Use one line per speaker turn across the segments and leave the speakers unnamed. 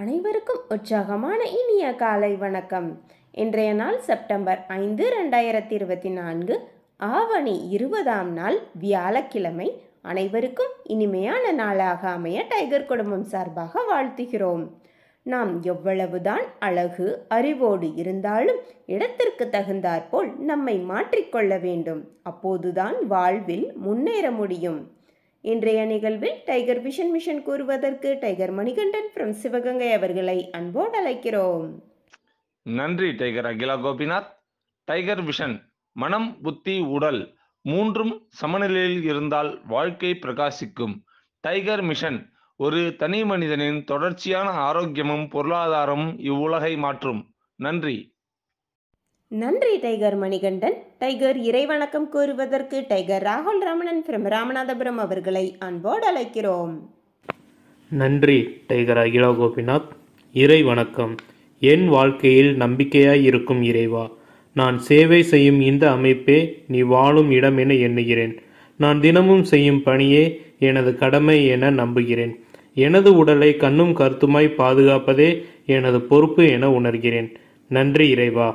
அனைவருக்கும் உற்சாகமான இனிய காலை வணக்கம் இன்றைய நாள் செப்டம்பர் ஐந்து ரெண்டாயிரத்தி இருபத்தி நான்கு ஆவணி இருபதாம் நாள் வியாழக்கிழமை அனைவருக்கும் இனிமையான நாளாக அமைய டைகர் குடும்பம் சார்பாக வாழ்த்துகிறோம் நாம் எவ்வளவுதான் அழகு அறிவோடு இருந்தாலும் இடத்திற்கு தகுந்தாற்போல் நம்மை மாற்றிக்கொள்ள வேண்டும் அப்போதுதான் வாழ்வில் முன்னேற முடியும் இன்றைய நிகழ்வில் டைகர் விஷன் மிஷன் கூறுவதற்கு டைகர் மணிகண்டன் ஃப்ரம் சிவகங்கை அவர்களை அன்போடு அழைக்கிறோம்
நன்றி tiger Akila Gopinath tiger vision மனம் புத்தி உடல் மூன்றும் சமநிலையில் இருந்தால் வாழ்க்கை பிரகாசிக்கும் டைகர் மிஷன் ஒரு தனி மனிதனின் தொடர்ச்சியான ஆரோக்கியமும் பொருளாதாரமும் இவ்வுலகை மாற்றும் நன்றி
நன்றி டைகர் மணிகண்டன் டைகர் இறைவணக்கம் கூறுவதற்கு டைகர் ராகுல் ரமணன் ஃப்ரம் ராமநாதபுரம் அவர்களை அன்போடு அழைக்கிறோம்
நன்றி டைகர் அகிலா கோபிநாத் இறை வணக்கம் என் வாழ்க்கையில் நம்பிக்கையாய் இருக்கும் இறைவா நான் சேவை செய்யும் இந்த அமைப்பே நீ வாழும் இடம் என எண்ணுகிறேன் நான் தினமும் செய்யும் பணியே எனது கடமை என நம்புகிறேன் எனது உடலை கண்ணும் கருத்துமாய் பாதுகாப்பதே எனது பொறுப்பு என உணர்கிறேன் நன்றி இறைவா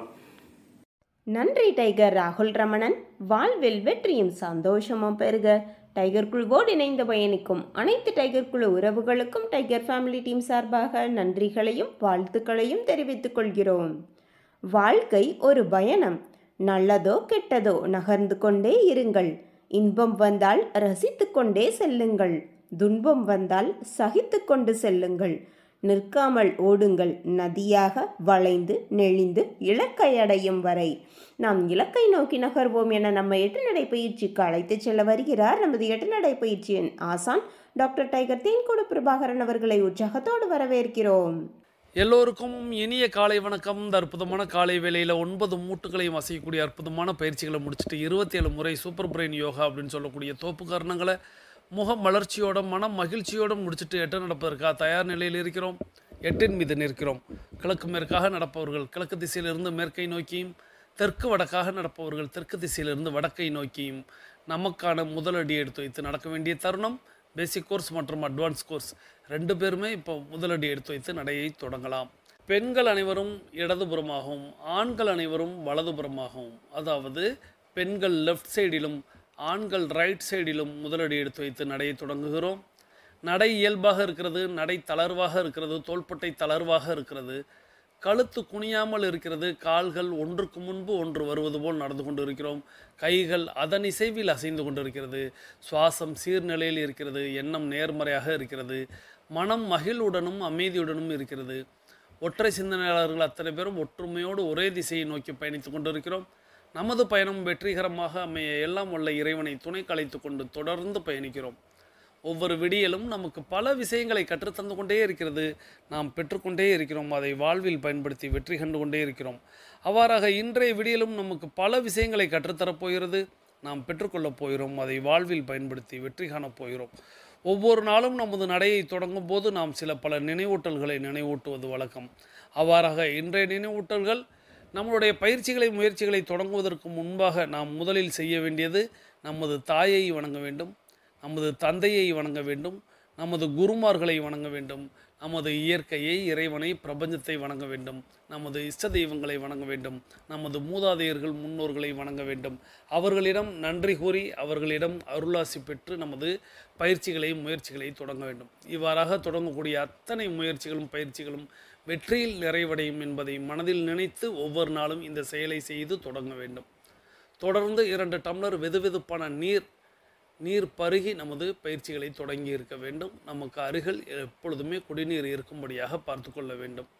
நன்றி டைகர் ராகுல் ரமணன் வாழ்வில் வெற்றியும் சந்தோஷமும் பெறுக டைகர் குழுவோடு இணைந்து பயணிக்கும் அனைத்து டைகர் குழு உறவுகளுக்கும் டைகர் ஃபேமிலி டீம் சார்பாக நன்றிகளையும் வாழ்த்துக்களையும் தெரிவித்துக் கொள்கிறோம் வாழ்க்கை ஒரு பயணம் நல்லதோ கெட்டதோ நகர்ந்து கொண்டே இருங்கள் இன்பம் வந்தால் ரசித்து கொண்டே செல்லுங்கள் துன்பம் வந்தால் சகித்து கொண்டு செல்லுங்கள் நிற்காமல் ஓடுங்கள் நதியாக வளைந்து நெளிந்து இலக்கை அடையும் வரை நாம் இலக்கை நோக்கி நகர்வோம் என நம்ம எட்டு நடை பயிற்சிக்கு அழைத்துச் செல்ல வருகிறார் நமது எட்டு நடை பயிற்சியின் ஆசான் டாக்டர் டைகர் தேன்கூடு பிரபாகரன் அவர்களை உற்சாகத்தோடு வரவேற்கிறோம்
எல்லோருக்கும் இனிய காலை வணக்கம் இந்த அற்புதமான காலை வேளையில் ஒன்பது மூட்டுகளையும் அசைக்கக்கூடிய அற்புதமான பயிற்சிகளை முடிச்சுட்டு இருபத்தேழு முறை சூப்பர் பிரெயின் யோகா அப்படின்னு சொல்லக்கூடிய தோப்பு காரணங்களை முக மலர்ச்சியோட மனம் மகிழ்ச்சியோடு முடிச்சுட்டு எட்டு நடப்பதற்காக தயார் நிலையில் இருக்கிறோம் எட்டின் மீது நிற்கிறோம் கிழக்கு மேற்காக நடப்பவர்கள் கிழக்கு திசையிலிருந்து மேற்கை நோக்கியும் தெற்கு வடக்காக நடப்பவர்கள் தெற்கு திசையிலிருந்து வடக்கை நோக்கியும் நமக்கான முதலடி எடுத்து வைத்து நடக்க வேண்டிய தருணம் பேசிக் கோர்ஸ் மற்றும் அட்வான்ஸ் கோர்ஸ் ரெண்டு பேருமே இப்போ முதலடி எடுத்து வைத்து நடையை தொடங்கலாம் பெண்கள் அனைவரும் இடதுபுறமாகவும் ஆண்கள் அனைவரும் வலதுபுறமாகவும் அதாவது பெண்கள் லெஃப்ட் சைடிலும் ஆண்கள் ரைட் சைடிலும் முதலடி எடுத்து வைத்து நடையை தொடங்குகிறோம் நடை இயல்பாக இருக்கிறது நடை தளர்வாக இருக்கிறது தோள்பட்டை தளர்வாக இருக்கிறது கழுத்து குனியாமல் இருக்கிறது கால்கள் ஒன்றுக்கு முன்பு ஒன்று வருவது போல் நடந்து கொண்டு இருக்கிறோம் கைகள் அதன் இசைவில் அசைந்து கொண்டிருக்கிறது சுவாசம் சீர்நிலையில் இருக்கிறது எண்ணம் நேர்மறையாக இருக்கிறது மனம் மகிழ்வுடனும் அமைதியுடனும் இருக்கிறது ஒற்றை சிந்தனையாளர்கள் அத்தனை பேரும் ஒற்றுமையோடு ஒரே திசையை நோக்கி பயணித்து கொண்டிருக்கிறோம் நமது பயணம் வெற்றிகரமாக அமைய எல்லாம் உள்ள இறைவனை துணை கலைத்து கொண்டு தொடர்ந்து பயணிக்கிறோம் ஒவ்வொரு விடியலும் நமக்கு பல விஷயங்களை கற்றுத்தந்து கொண்டே இருக்கிறது நாம் பெற்றுக்கொண்டே இருக்கிறோம் அதை வாழ்வில் பயன்படுத்தி வெற்றி கண்டு கொண்டே இருக்கிறோம் அவ்வாறாக இன்றைய விடியலும் நமக்கு பல விஷயங்களை கற்றுத்தரப் போகிறது நாம் பெற்றுக்கொள்ளப் போகிறோம் அதை வாழ்வில் பயன்படுத்தி வெற்றி காணப் போகிறோம் ஒவ்வொரு நாளும் நமது நடையை தொடங்கும் போது நாம் சில பல நினைவூட்டல்களை நினைவூட்டுவது வழக்கம் அவ்வாறாக இன்றைய நினைவூட்டல்கள் நம்மளுடைய பயிற்சிகளை முயற்சிகளை தொடங்குவதற்கு முன்பாக நாம் முதலில் செய்ய வேண்டியது நமது தாயை வணங்க வேண்டும் நமது தந்தையை வணங்க வேண்டும் நமது குருமார்களை வணங்க வேண்டும் நமது இயற்கையை இறைவனை பிரபஞ்சத்தை வணங்க வேண்டும் நமது இஷ்ட தெய்வங்களை வணங்க வேண்டும் நமது மூதாதையர்கள் முன்னோர்களை வணங்க வேண்டும் அவர்களிடம் நன்றி கூறி அவர்களிடம் அருளாசி பெற்று நமது பயிற்சிகளை முயற்சிகளை தொடங்க வேண்டும் இவ்வாறாக தொடங்கக்கூடிய அத்தனை முயற்சிகளும் பயிற்சிகளும் வெற்றியில் நிறைவடையும் என்பதை மனதில் நினைத்து ஒவ்வொரு நாளும் இந்த செயலை செய்து தொடங்க வேண்டும் தொடர்ந்து இரண்டு டம்ளர் வெதுவெதுப்பான நீர் நீர் பருகி நமது பயிற்சிகளை தொடங்கி இருக்க வேண்டும் நமக்கு அருகில் எப்பொழுதுமே குடிநீர் இருக்கும்படியாக பார்த்து கொள்ள வேண்டும்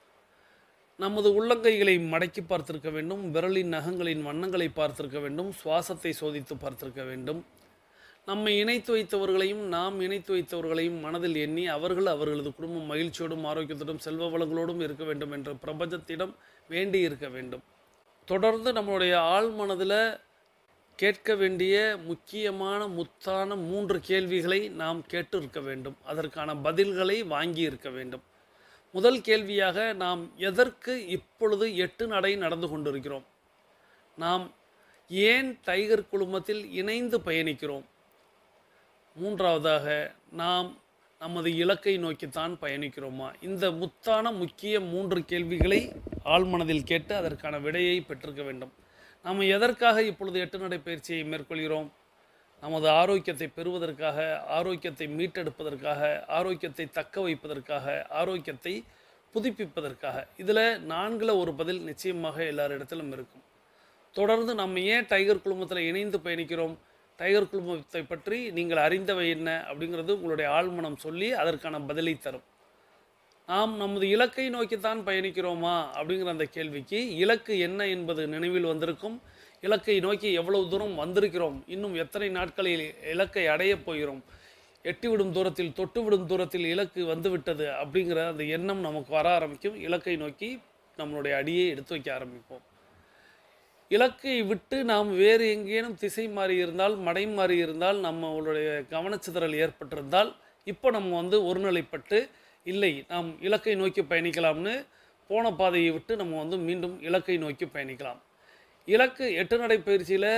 நமது உள்ளங்கைகளை மடக்கி பார்த்திருக்க வேண்டும் விரலின் நகங்களின் வண்ணங்களை பார்த்திருக்க வேண்டும் சுவாசத்தை சோதித்து பார்த்திருக்க வேண்டும் நம்மை இணைத்து வைத்தவர்களையும் நாம் இணைத்து வைத்தவர்களையும் மனதில் எண்ணி அவர்கள் அவர்களது குடும்பம் மகிழ்ச்சியோடும் ஆரோக்கியத்தோடும் செல்வ வளங்களோடும் இருக்க வேண்டும் என்ற பிரபஞ்சத்திடம் வேண்டி இருக்க வேண்டும் தொடர்ந்து நம்மளுடைய ஆழ் மனதில் கேட்க வேண்டிய முக்கியமான முத்தான மூன்று கேள்விகளை நாம் கேட்டு இருக்க வேண்டும் அதற்கான பதில்களை வாங்கி இருக்க வேண்டும் முதல் கேள்வியாக நாம் எதற்கு இப்பொழுது எட்டு நடை நடந்து கொண்டிருக்கிறோம் நாம் ஏன் டைகர் குழுமத்தில் இணைந்து பயணிக்கிறோம் மூன்றாவதாக நாம் நமது இலக்கை நோக்கித்தான் பயணிக்கிறோமா இந்த முத்தான முக்கிய மூன்று கேள்விகளை ஆழ்மனதில் கேட்டு அதற்கான விடையை பெற்றிருக்க வேண்டும் நாம் எதற்காக இப்பொழுது எட்டு நடை பயிற்சியை மேற்கொள்கிறோம் நமது ஆரோக்கியத்தை பெறுவதற்காக ஆரோக்கியத்தை மீட்டெடுப்பதற்காக ஆரோக்கியத்தை தக்க வைப்பதற்காக ஆரோக்கியத்தை புதுப்பிப்பதற்காக இதில் நான்கில் ஒரு பதில் நிச்சயமாக எல்லாரிடத்திலும் இருக்கும் தொடர்ந்து நம்ம ஏன் டைகர் குழுமத்தில் இணைந்து பயணிக்கிறோம் டைகர் குழுமத்தை பற்றி நீங்கள் அறிந்தவை என்ன அப்படிங்கிறது உங்களுடைய ஆழ்மனம் சொல்லி அதற்கான பதிலை தரும் நாம் நமது இலக்கை நோக்கித்தான் பயணிக்கிறோமா அப்படிங்கிற அந்த கேள்விக்கு இலக்கு என்ன என்பது நினைவில் வந்திருக்கும் இலக்கை நோக்கி எவ்வளவு தூரம் வந்திருக்கிறோம் இன்னும் எத்தனை நாட்களில் இலக்கை அடையப் போகிறோம் எட்டிவிடும் தூரத்தில் தொட்டுவிடும் தூரத்தில் இலக்கு வந்துவிட்டது அப்படிங்கிற அந்த எண்ணம் நமக்கு வர ஆரம்பிக்கும் இலக்கை நோக்கி நம்மளுடைய அடியை எடுத்து வைக்க ஆரம்பிப்போம் இலக்கை விட்டு நாம் வேறு எங்கேனும் திசை மாறி இருந்தால் மடை மாறி இருந்தால் நம்மளுடைய கவனச்சிதறல் ஏற்பட்டிருந்தால் இப்போ நம்ம வந்து ஒருநிலைப்பட்டு இல்லை நாம் இலக்கை நோக்கி பயணிக்கலாம்னு போன பாதையை விட்டு நம்ம வந்து மீண்டும் இலக்கை நோக்கி பயணிக்கலாம் இலக்கு எட்டு நடை பயிற்சியில்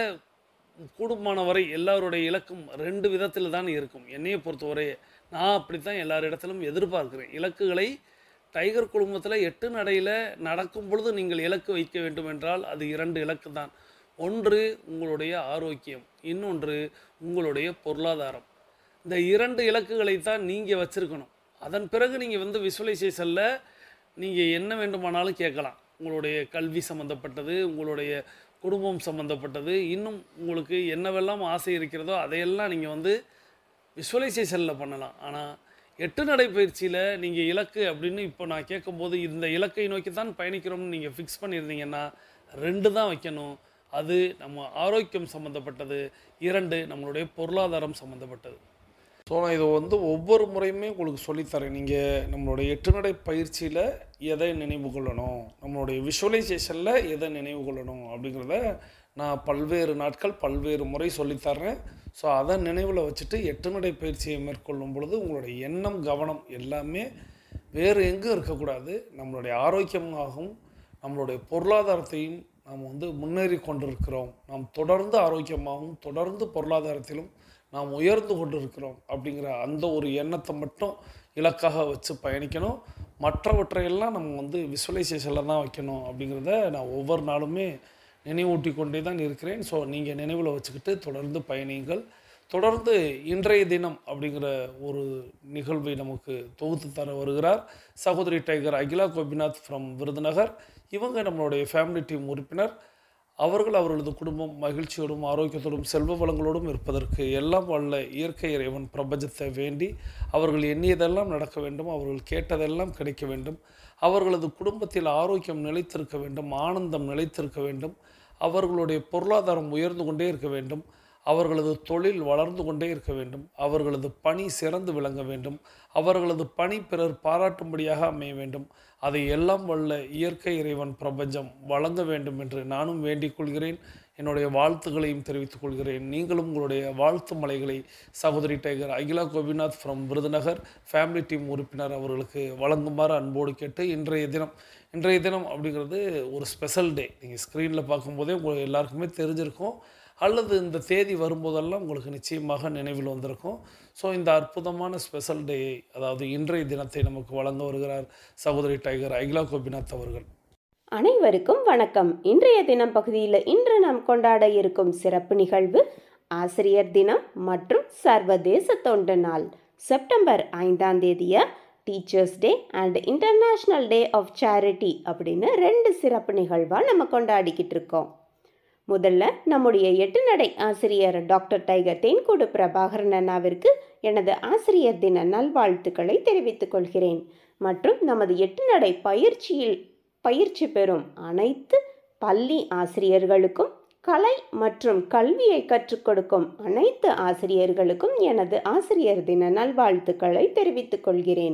கூடுமான வரை எல்லாருடைய இலக்கும் ரெண்டு விதத்தில் தான் இருக்கும் என்னையை பொறுத்தவரை நான் அப்படித்தான் எல்லார் இடத்திலும் எதிர்பார்க்கிறேன் இலக்குகளை டைகர் குழுமத்தில் எட்டு நடையில் நடக்கும் பொழுது நீங்கள் இலக்கு வைக்க வேண்டும் என்றால் அது இரண்டு இலக்கு தான் ஒன்று உங்களுடைய ஆரோக்கியம் இன்னொன்று உங்களுடைய பொருளாதாரம் இந்த இரண்டு இலக்குகளை தான் நீங்கள் வச்சுருக்கணும் அதன் பிறகு நீங்கள் வந்து விசுவலைசேஷனில் நீங்கள் என்ன வேண்டுமானாலும் கேட்கலாம் உங்களுடைய கல்வி சம்மந்தப்பட்டது உங்களுடைய குடும்பம் சம்மந்தப்பட்டது இன்னும் உங்களுக்கு என்னவெல்லாம் ஆசை இருக்கிறதோ அதையெல்லாம் நீங்கள் வந்து விசுவலைசேஷனில் பண்ணலாம் ஆனால் எட்டு நடை பயிற்சியில் நீங்கள் இலக்கு அப்படின்னு இப்போ நான் கேட்கும்போது இந்த இலக்கை நோக்கி தான் பயணிக்கிறோம்னு நீங்கள் ஃபிக்ஸ் பண்ணியிருந்தீங்கன்னா ரெண்டு தான் வைக்கணும் அது நம்ம ஆரோக்கியம் சம்மந்தப்பட்டது இரண்டு நம்மளுடைய பொருளாதாரம் சம்மந்தப்பட்டது ஸோ நான் இதை வந்து ஒவ்வொரு முறையுமே உங்களுக்கு சொல்லித்தரேன் நீங்கள் நம்மளுடைய எட்டு நடை பயிற்சியில் எதை நினைவு கொள்ளணும் நம்மளுடைய விஷுவலைசேஷனில் எதை நினைவு கொள்ளணும் அப்படிங்கிறத நான் பல்வேறு நாட்கள் பல்வேறு முறை சொல்லித்தர்றேன் ஸோ அதை நினைவில் வச்சுட்டு எட்டு நடை பயிற்சியை மேற்கொள்ளும் பொழுது உங்களுடைய எண்ணம் கவனம் எல்லாமே வேறு எங்கும் இருக்கக்கூடாது நம்மளுடைய ஆரோக்கியமாகவும் நம்மளுடைய பொருளாதாரத்தையும் நாம் வந்து முன்னேறி கொண்டிருக்கிறோம் நாம் தொடர்ந்து ஆரோக்கியமாகவும் தொடர்ந்து பொருளாதாரத்திலும் நாம் உயர்ந்து கொண்டிருக்கிறோம் அப்படிங்கிற அந்த ஒரு எண்ணத்தை மட்டும் இலக்காக வச்சு பயணிக்கணும் மற்றவற்றையெல்லாம் நம்ம வந்து விசுவலைசேஷனில் தான் வைக்கணும் அப்படிங்கிறத நான் ஒவ்வொரு நாளுமே நினைவூட்டி கொண்டே தான் இருக்கிறேன் ஸோ நீங்கள் நினைவில் வச்சுக்கிட்டு தொடர்ந்து பயணியுங்கள் தொடர்ந்து இன்றைய தினம் அப்படிங்கிற ஒரு நிகழ்வை நமக்கு தொகுத்து தர வருகிறார் சகோதரி டைகர் அகிலா கோபிநாத் ஃப்ரம் விருதுநகர் இவங்க நம்மளுடைய ஃபேமிலி டீம் உறுப்பினர் அவர்கள் அவர்களது குடும்பம் மகிழ்ச்சியோடும் ஆரோக்கியத்தோடும் செல்வ வளங்களோடும் இருப்பதற்கு எல்லாம் வல்ல இயற்கை இறைவன் பிரபஞ்சத்தை வேண்டி அவர்கள் எண்ணியதெல்லாம் நடக்க வேண்டும் அவர்கள் கேட்டதெல்லாம் கிடைக்க வேண்டும் அவர்களது குடும்பத்தில் ஆரோக்கியம் நிலைத்திருக்க வேண்டும் ஆனந்தம் நிலைத்திருக்க வேண்டும் அவர்களுடைய பொருளாதாரம் உயர்ந்து கொண்டே இருக்க வேண்டும் அவர்களது தொழில் வளர்ந்து கொண்டே இருக்க வேண்டும் அவர்களது பணி சிறந்து விளங்க வேண்டும் அவர்களது பணி பிறர் பாராட்டும்படியாக அமைய வேண்டும் அதை எல்லாம் வல்ல இயற்கை இறைவன் பிரபஞ்சம் வழங்க வேண்டும் என்று நானும் வேண்டிக் கொள்கிறேன் என்னுடைய வாழ்த்துக்களையும் தெரிவித்துக் கொள்கிறேன் நீங்களும் உங்களுடைய வாழ்த்து மலைகளை சகோதரி tiger Akila Gopinath from Virudhunagar family team உறுப்பினர் அவர்களுக்கு வழங்குமாறு அன்போடு கேட்டு இன்றைய தினம் இன்றைய தினம் அப்படிங்கிறது ஒரு ஸ்பெஷல் டே நீங்கள் ஸ்க்ரீனில் பார்க்கும்போதே உங்களுக்கு எல்லாருக்குமே தெரிஞ்சிருக்கும் அல்லது இந்த தேதி வரும்போதெல்லாம் உங்களுக்கு நிச்சயமாக நினைவில் வந்திருக்கும் ஸோ இந்த அற்புதமான ஸ்பெஷல் டேயை அதாவது இன்றைய தினத்தை நமக்கு வழங்க வருகிறார் சகோதரி டைகர் அகிலா கோபிநாத் அவர்கள்
அனைவருக்கும் வணக்கம் இன்றைய தினம் பகுதியில் இன்று நாம் கொண்டாட இருக்கும் சிறப்பு நிகழ்வு ஆசிரியர் தினம் மற்றும் சர்வதேச தொண்டு நாள் செப்டம்பர் ஐந்தாம் தேதியை teachers day and international day of charity அப்படின்னு ரெண்டு சிறப்பு நிகழ்வாக நம்ம கொண்டாடிக்கிட்டு இருக்கோம் முதல்ல நம்முடைய எட்டு நடை ஆசிரியர் டாக்டர் டைகர் தேன்கூடு பிரபாகரன் அண்ணாவிற்கு எனது ஆசிரியர் தின நல்வாழ்த்துக்களை தெரிவித்துக் கொள்கிறேன் மற்றும் நமது எட்டு நடை பயிற்சியில் பயிற்சி பெறும் அனைத்து பள்ளி ஆசிரியர்களுக்கும் கலை மற்றும் கல்வியை கற்றுக் கொடுக்கும் அனைத்து ஆசிரியர்களுக்கும் எனது ஆசிரியர் தின நல்வாழ்த்துக்களை தெரிவித்துக் கொள்கிறேன்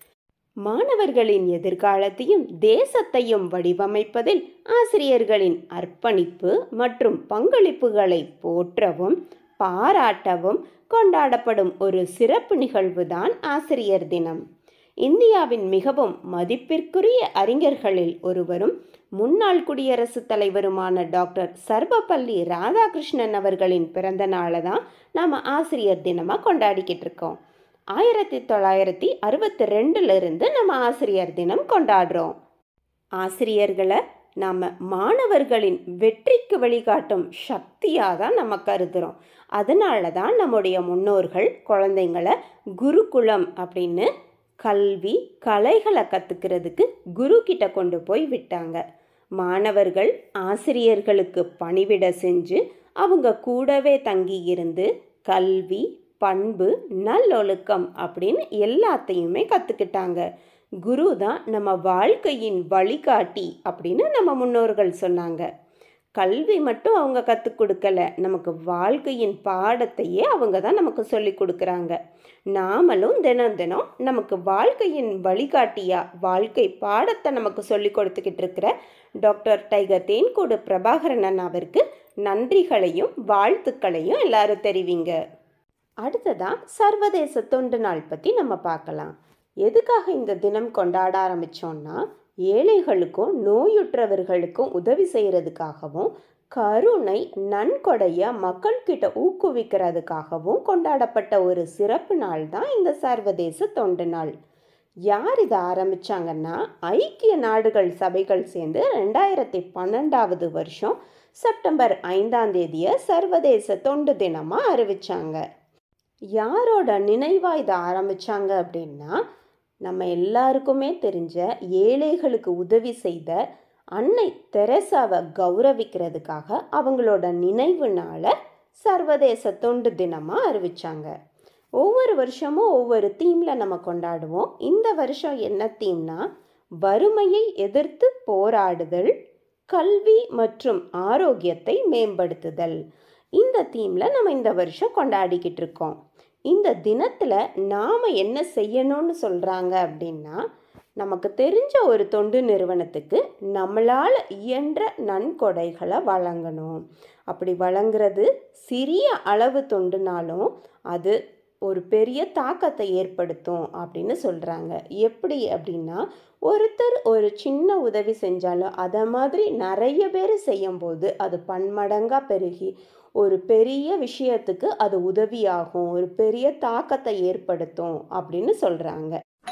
மாணவர்களின் எதிர்காலத்தையும் தேசத்தையும் வடிவமைப்பதில் ஆசிரியர்களின் அர்ப்பணிப்பு மற்றும் பங்களிப்புகளை போற்றவும் பாராட்டவும் கொண்டாடப்படும் ஒரு சிறப்பு நிகழ்வுதான் ஆசிரியர் தினம் இந்தியாவின் மிகவும் மதிப்பிற்குரிய அறிஞர்களில் ஒருவரும் முன்னாள் குடியரசுத் தலைவருமான டாக்டர் சர்வப்பள்ளி ராதாகிருஷ்ணன் அவர்களின் பிறந்த நாளை தான் நாம் ஆசிரியர் தினமாக கொண்டாடிக்கிட்டு இருக்கோம் ஆயிரத்தி தொள்ளாயிரத்தி அறுபத்தி ரெண்டுலேருந்து நம்ம ஆசிரியர் தினம் கொண்டாடுறோம் ஆசிரியர்களை நாம் மாணவர்களின் வெற்றிக்கு வழிகாட்டும் சக்தியாக தான் நம்ம கருதுகிறோம் அதனால தான் நம்முடைய முன்னோர்கள் குழந்தைங்கள குருகுலம் அப்படின்னு கல்வி கலைகளை கற்றுக்கிறதுக்கு குரு கிட்ட கொண்டு போய் விட்டாங்க மாணவர்கள் ஆசிரியர்களுக்கு பணிவிட செஞ்சு அவங்க கூடவே தங்கி இருந்து கல்வி பண்பு நல்லொழுக்கம் அப்படின்னு எல்லாத்தையுமே கற்றுக்கிட்டாங்க குரு தான் நம்ம வாழ்க்கையின் வழிகாட்டி அப்படின்னு நம்ம முன்னோர்கள் சொன்னாங்க கல்வி மட்டும் அவங்க கற்றுக் கொடுக்கல நமக்கு வாழ்க்கையின் பாடத்தையே அவங்க தான் நமக்கு சொல்லி கொடுக்குறாங்க நாமளும் தினம் தினம் நமக்கு வாழ்க்கையின் வழிகாட்டியா வாழ்க்கை பாடத்தை நமக்கு சொல்லி கொடுத்துக்கிட்டு இருக்கிற டாக்டர் டைகர் தேன்கூடு பிரபாகரன் அண்ணாவிற்கு நன்றிகளையும் வாழ்த்துக்களையும் எல்லாரும் தெரிவிங்க அடுத்ததான் சர்வதேச தொண்டு நாள் பற்றி நம்ம பார்க்கலாம் எதுக்காக இந்த தினம் கொண்டாட ஆரம்பித்தோன்னா ஏழைகளுக்கும் நோயுற்றவர்களுக்கும் உதவி செய்கிறதுக்காகவும் கருணை நன்கொடைய மக்கள்கிட்ட ஊக்குவிக்கிறதுக்காகவும் கொண்டாடப்பட்ட ஒரு சிறப்பு நாள் தான் இந்த சர்வதேச தொண்டு நாள் யார் இதை ஆரம்பித்தாங்கன்னா ஐக்கிய நாடுகள் சபைகள் சேர்ந்து ரெண்டாயிரத்தி பன்னெண்டாவது வருஷம் செப்டம்பர் ஐந்தாம் தேதியை சர்வதேச தொண்டு தினமாக அறிவிச்சாங்க யாரோட நினைவாக இதை ஆரம்பித்தாங்க அப்படின்னா நம்ம எல்லாருக்குமே தெரிஞ்ச ஏழைகளுக்கு உதவி செய்த அன்னை தெரசாவை கௌரவிக்கிறதுக்காக அவங்களோட நினைவு நாளை சர்வதேச தொண்டு தினமாக அறிவிச்சாங்க ஒவ்வொரு வருஷமும் ஒவ்வொரு தீமில் நம்ம கொண்டாடுவோம் இந்த வருஷம் என்ன தீம்னா வறுமையை எதிர்த்து போராடுதல் கல்வி மற்றும் ஆரோக்கியத்தை மேம்படுத்துதல் இந்த தீமில் நம்ம இந்த வருஷம் கொண்டாடிக்கிட்டு இருக்கோம் இந்த தினத்தில் நாம் என்ன செய்யணும்னு சொல்கிறாங்க அப்படின்னா நமக்கு தெரிஞ்ச ஒரு தொண்டு நிறுவனத்துக்கு நம்மளால் இயன்ற நன்கொடைகளை வழங்கணும் அப்படி வழங்குறது சிறிய அளவு தொண்டுனாலும் அது ஒரு பெரிய தாக்கத்தை ஏற்படுத்தும் அப்படின்னு சொல்கிறாங்க எப்படி அப்படின்னா ஒருத்தர் ஒரு சின்ன உதவி செஞ்சாலும் அதை மாதிரி நிறைய பேர் செய்யும்போது அது பன்மடங்காக பெருகி ஒரு பெரிய விஷயத்துக்கு அது உதவியாகும் ஒரு பெரிய தாக்கத்தை ஏற்படுத்தும் அப்படின்னு சொல்கிறாங்க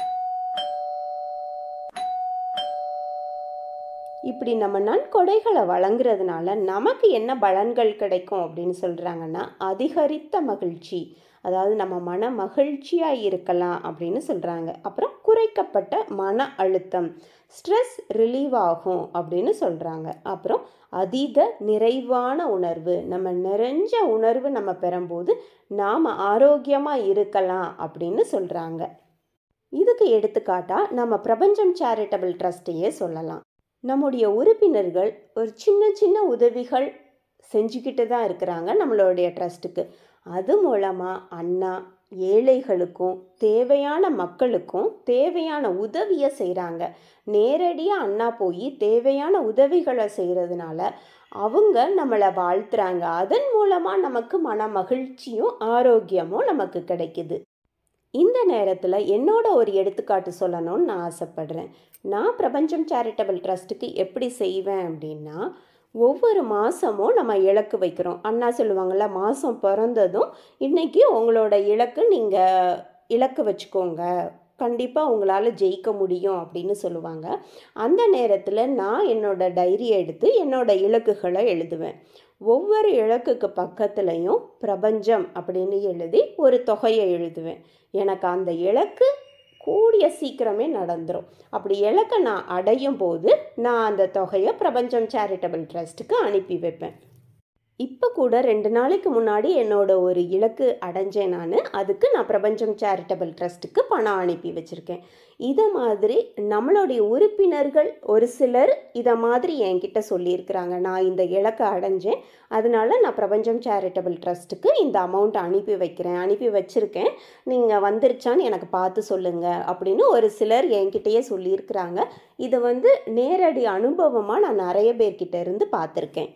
இப்படி நம்ம நன்கொடைகளை வழங்குறதுனால நமக்கு என்ன பலன்கள் கிடைக்கும் அப்படின்னு சொல்கிறாங்கன்னா அதிகரித்த மகிழ்ச்சி அதாவது நம்ம மன மகிழ்ச்சியாக இருக்கலாம் அப்படின்னு சொல்கிறாங்க அப்புறம் குறைக்கப்பட்ட மன அழுத்தம் ஸ்ட்ரெஸ் ரிலீவ் ஆகும் அப்படின்னு சொல்கிறாங்க அப்புறம் அதீத நிறைவான உணர்வு நம்ம நிறைஞ்ச உணர்வு நம்ம பெறும்போது நாம் ஆரோக்கியமாக இருக்கலாம் அப்படின்னு சொல்கிறாங்க இதுக்கு எடுத்துக்காட்டாக நம்ம பிரபஞ்சம் சேரிட்டபிள் ட்ரஸ்ட்டையே சொல்லலாம் நம்முடைய உறுப்பினர்கள் ஒரு சின்ன சின்ன உதவிகள் செஞ்சுக்கிட்டு தான் இருக்கிறாங்க நம்மளுடைய ட்ரஸ்ட்டுக்கு அது மூலமாக அண்ணா ஏழைகளுக்கும் தேவையான மக்களுக்கும் தேவையான உதவியை செய்கிறாங்க நேரடியாக அண்ணா போய் தேவையான உதவிகளை செய்கிறதுனால அவங்க நம்மளை வாழ்த்துறாங்க அதன் மூலமாக நமக்கு மன மகிழ்ச்சியும் ஆரோக்கியமும் நமக்கு கிடைக்குது இந்த நேரத்தில் என்னோட ஒரு எடுத்துக்காட்டு சொல்லணும்னு நான் ஆசைப்படுறேன் நான் பிரபஞ்சம் சேரிட்டபிள் ட்ரஸ்ட்டுக்கு எப்படி செய்வேன் அப்படின்னா ஒவ்வொரு மாதமும் நம்ம இலக்கு வைக்கிறோம் அண்ணா சொல்லுவாங்கள்ல மாதம் பிறந்ததும் இன்றைக்கி உங்களோட இலக்கு நீங்கள் இலக்கு வச்சுக்கோங்க கண்டிப்பாக உங்களால் ஜெயிக்க முடியும் அப்படின்னு சொல்லுவாங்க அந்த நேரத்தில் நான் என்னோட டைரியை எடுத்து என்னோட இலக்குகளை எழுதுவேன் ஒவ்வொரு இலக்குக்கு பக்கத்துலேயும் பிரபஞ்சம் அப்படின்னு எழுதி ஒரு தொகையை எழுதுவேன் எனக்கு அந்த இலக்கு கூடிய சீக்கிரமே நடந்துடும் அப்படி இலக்கை நான் அடையும் போது நான் அந்த தொகையை பிரபஞ்சம் சேரிட்டபிள் ட்ரஸ்ட்டுக்கு அனுப்பி வைப்பேன் இப்போ கூட ரெண்டு நாளைக்கு முன்னாடி என்னோட ஒரு இலக்கு அடைஞ்சேன் நான் அதுக்கு நான் பிரபஞ்சம் சேரிட்டபிள் ட்ரஸ்ட்டுக்கு பணம் அனுப்பி வச்சுருக்கேன் இதை மாதிரி நம்மளுடைய உறுப்பினர்கள் ஒரு சிலர் இதை மாதிரி என்கிட்ட சொல்லியிருக்கிறாங்க நான் இந்த இலக்கை அடைஞ்சேன் அதனால நான் பிரபஞ்சம் சேரிட்டபிள் ட்ரஸ்ட்டுக்கு இந்த அமௌண்ட் அனுப்பி வைக்கிறேன் அனுப்பி வச்சுருக்கேன் நீங்கள் வந்துருச்சான்னு எனக்கு பார்த்து சொல்லுங்கள் அப்படின்னு ஒரு சிலர் என்கிட்டயே சொல்லியிருக்கிறாங்க இதை வந்து நேரடி அனுபவமாக நான் நிறைய பேர்கிட்ட இருந்து பார்த்துருக்கேன்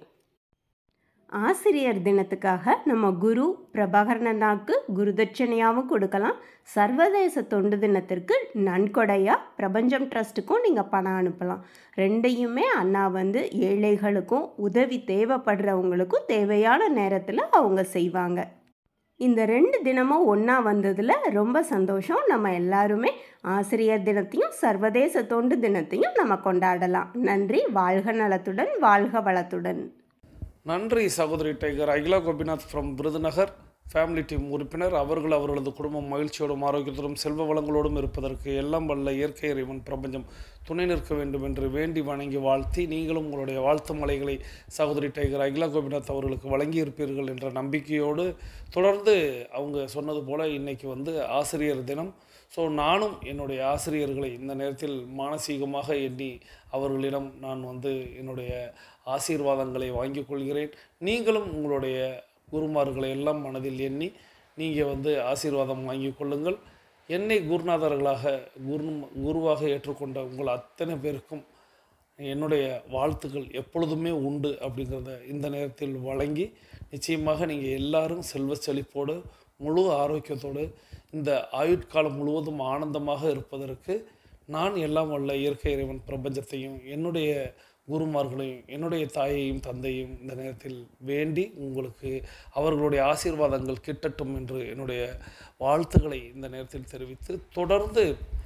ஆசிரியர் தினத்துக்காக நம்ம குரு பிரபாகரனாக்கு குருதட்சணையாகவும் கொடுக்கலாம் சர்வதேச தொண்டு தினத்திற்கு நன்கொடையாக பிரபஞ்சம் ட்ரஸ்ட்டுக்கும் நீங்கள் பணம் அனுப்பலாம் ரெண்டையுமே அண்ணா வந்து ஏழைகளுக்கும் உதவி தேவைப்படுறவங்களுக்கும் தேவையான நேரத்தில் அவங்க செய்வாங்க இந்த ரெண்டு தினமும் ஒன்றா வந்ததில் ரொம்ப சந்தோஷம் நம்ம எல்லாருமே ஆசிரியர் தினத்தையும் சர்வதேச தொண்டு தினத்தையும் நம்ம கொண்டாடலாம் நன்றி வாழ்க நலத்துடன் வாழ்க வளத்துடன்
நன்றி சகோதரி tiger Akila Gopinath from Virudhunagar family team உறுப்பினர் அவர்கள் அவர்களது குடும்பம் மகிழ்ச்சியோடும் ஆரோக்கியத்தோடும் செல்வ வளங்களோடும் இருப்பதற்கு எல்லாம் வல்ல இயற்கை இறைவன் பிரபஞ்சம் துணை நிற்க வேண்டும் என்று வேண்டி வணங்கி வாழ்த்தி நீங்களும் உங்களுடைய வாழ்த்து மலைகளை சகோதரி டைகர் அகிலா கோபிநாத் அவர்களுக்கு வழங்கி இருப்பீர்கள் என்ற நம்பிக்கையோடு தொடர்ந்து அவங்க சொன்னது போல இன்னைக்கு வந்து ஆசிரியர் தினம் ஸோ நானும் என்னுடைய ஆசிரியர்களை இந்த நேரத்தில் மானசீகமாக எண்ணி அவர்களிடம் நான் வந்து என்னுடைய ஆசீர்வாதங்களை வாங்கிக் கொள்கிறேன் நீங்களும் உங்களுடைய குருமார்களை எல்லாம் மனதில் எண்ணி நீங்கள் வந்து ஆசீர்வாதம் வாங்கிக் கொள்ளுங்கள் என்னை குருநாதர்களாக குரு குருவாக ஏற்றுக்கொண்ட உங்கள் அத்தனை பேருக்கும் என்னுடைய வாழ்த்துக்கள் எப்பொழுதுமே உண்டு அப்படிங்கிறத இந்த நேரத்தில் வழங்கி நிச்சயமாக நீங்கள் எல்லாரும் செல்வ செழிப்போடு முழு ஆரோக்கியத்தோடு இந்த ஆயுட்காலம் முழுவதும் ஆனந்தமாக இருப்பதற்கு நான் எல்லாம் வல்ல இயற்கை இறைவன் பிரபஞ்சத்தையும் என்னுடைய குருமார்களையும் என்னுடைய தாயையும் தந்தையும் இந்த நேரத்தில் வேண்டி உங்களுக்கு அவர்களுடைய ஆசீர்வாதங்கள் கிட்டட்டும் என்று என்னுடைய வாழ்த்துக்களை இந்த நேரத்தில் தெரிவித்து தொடர்ந்து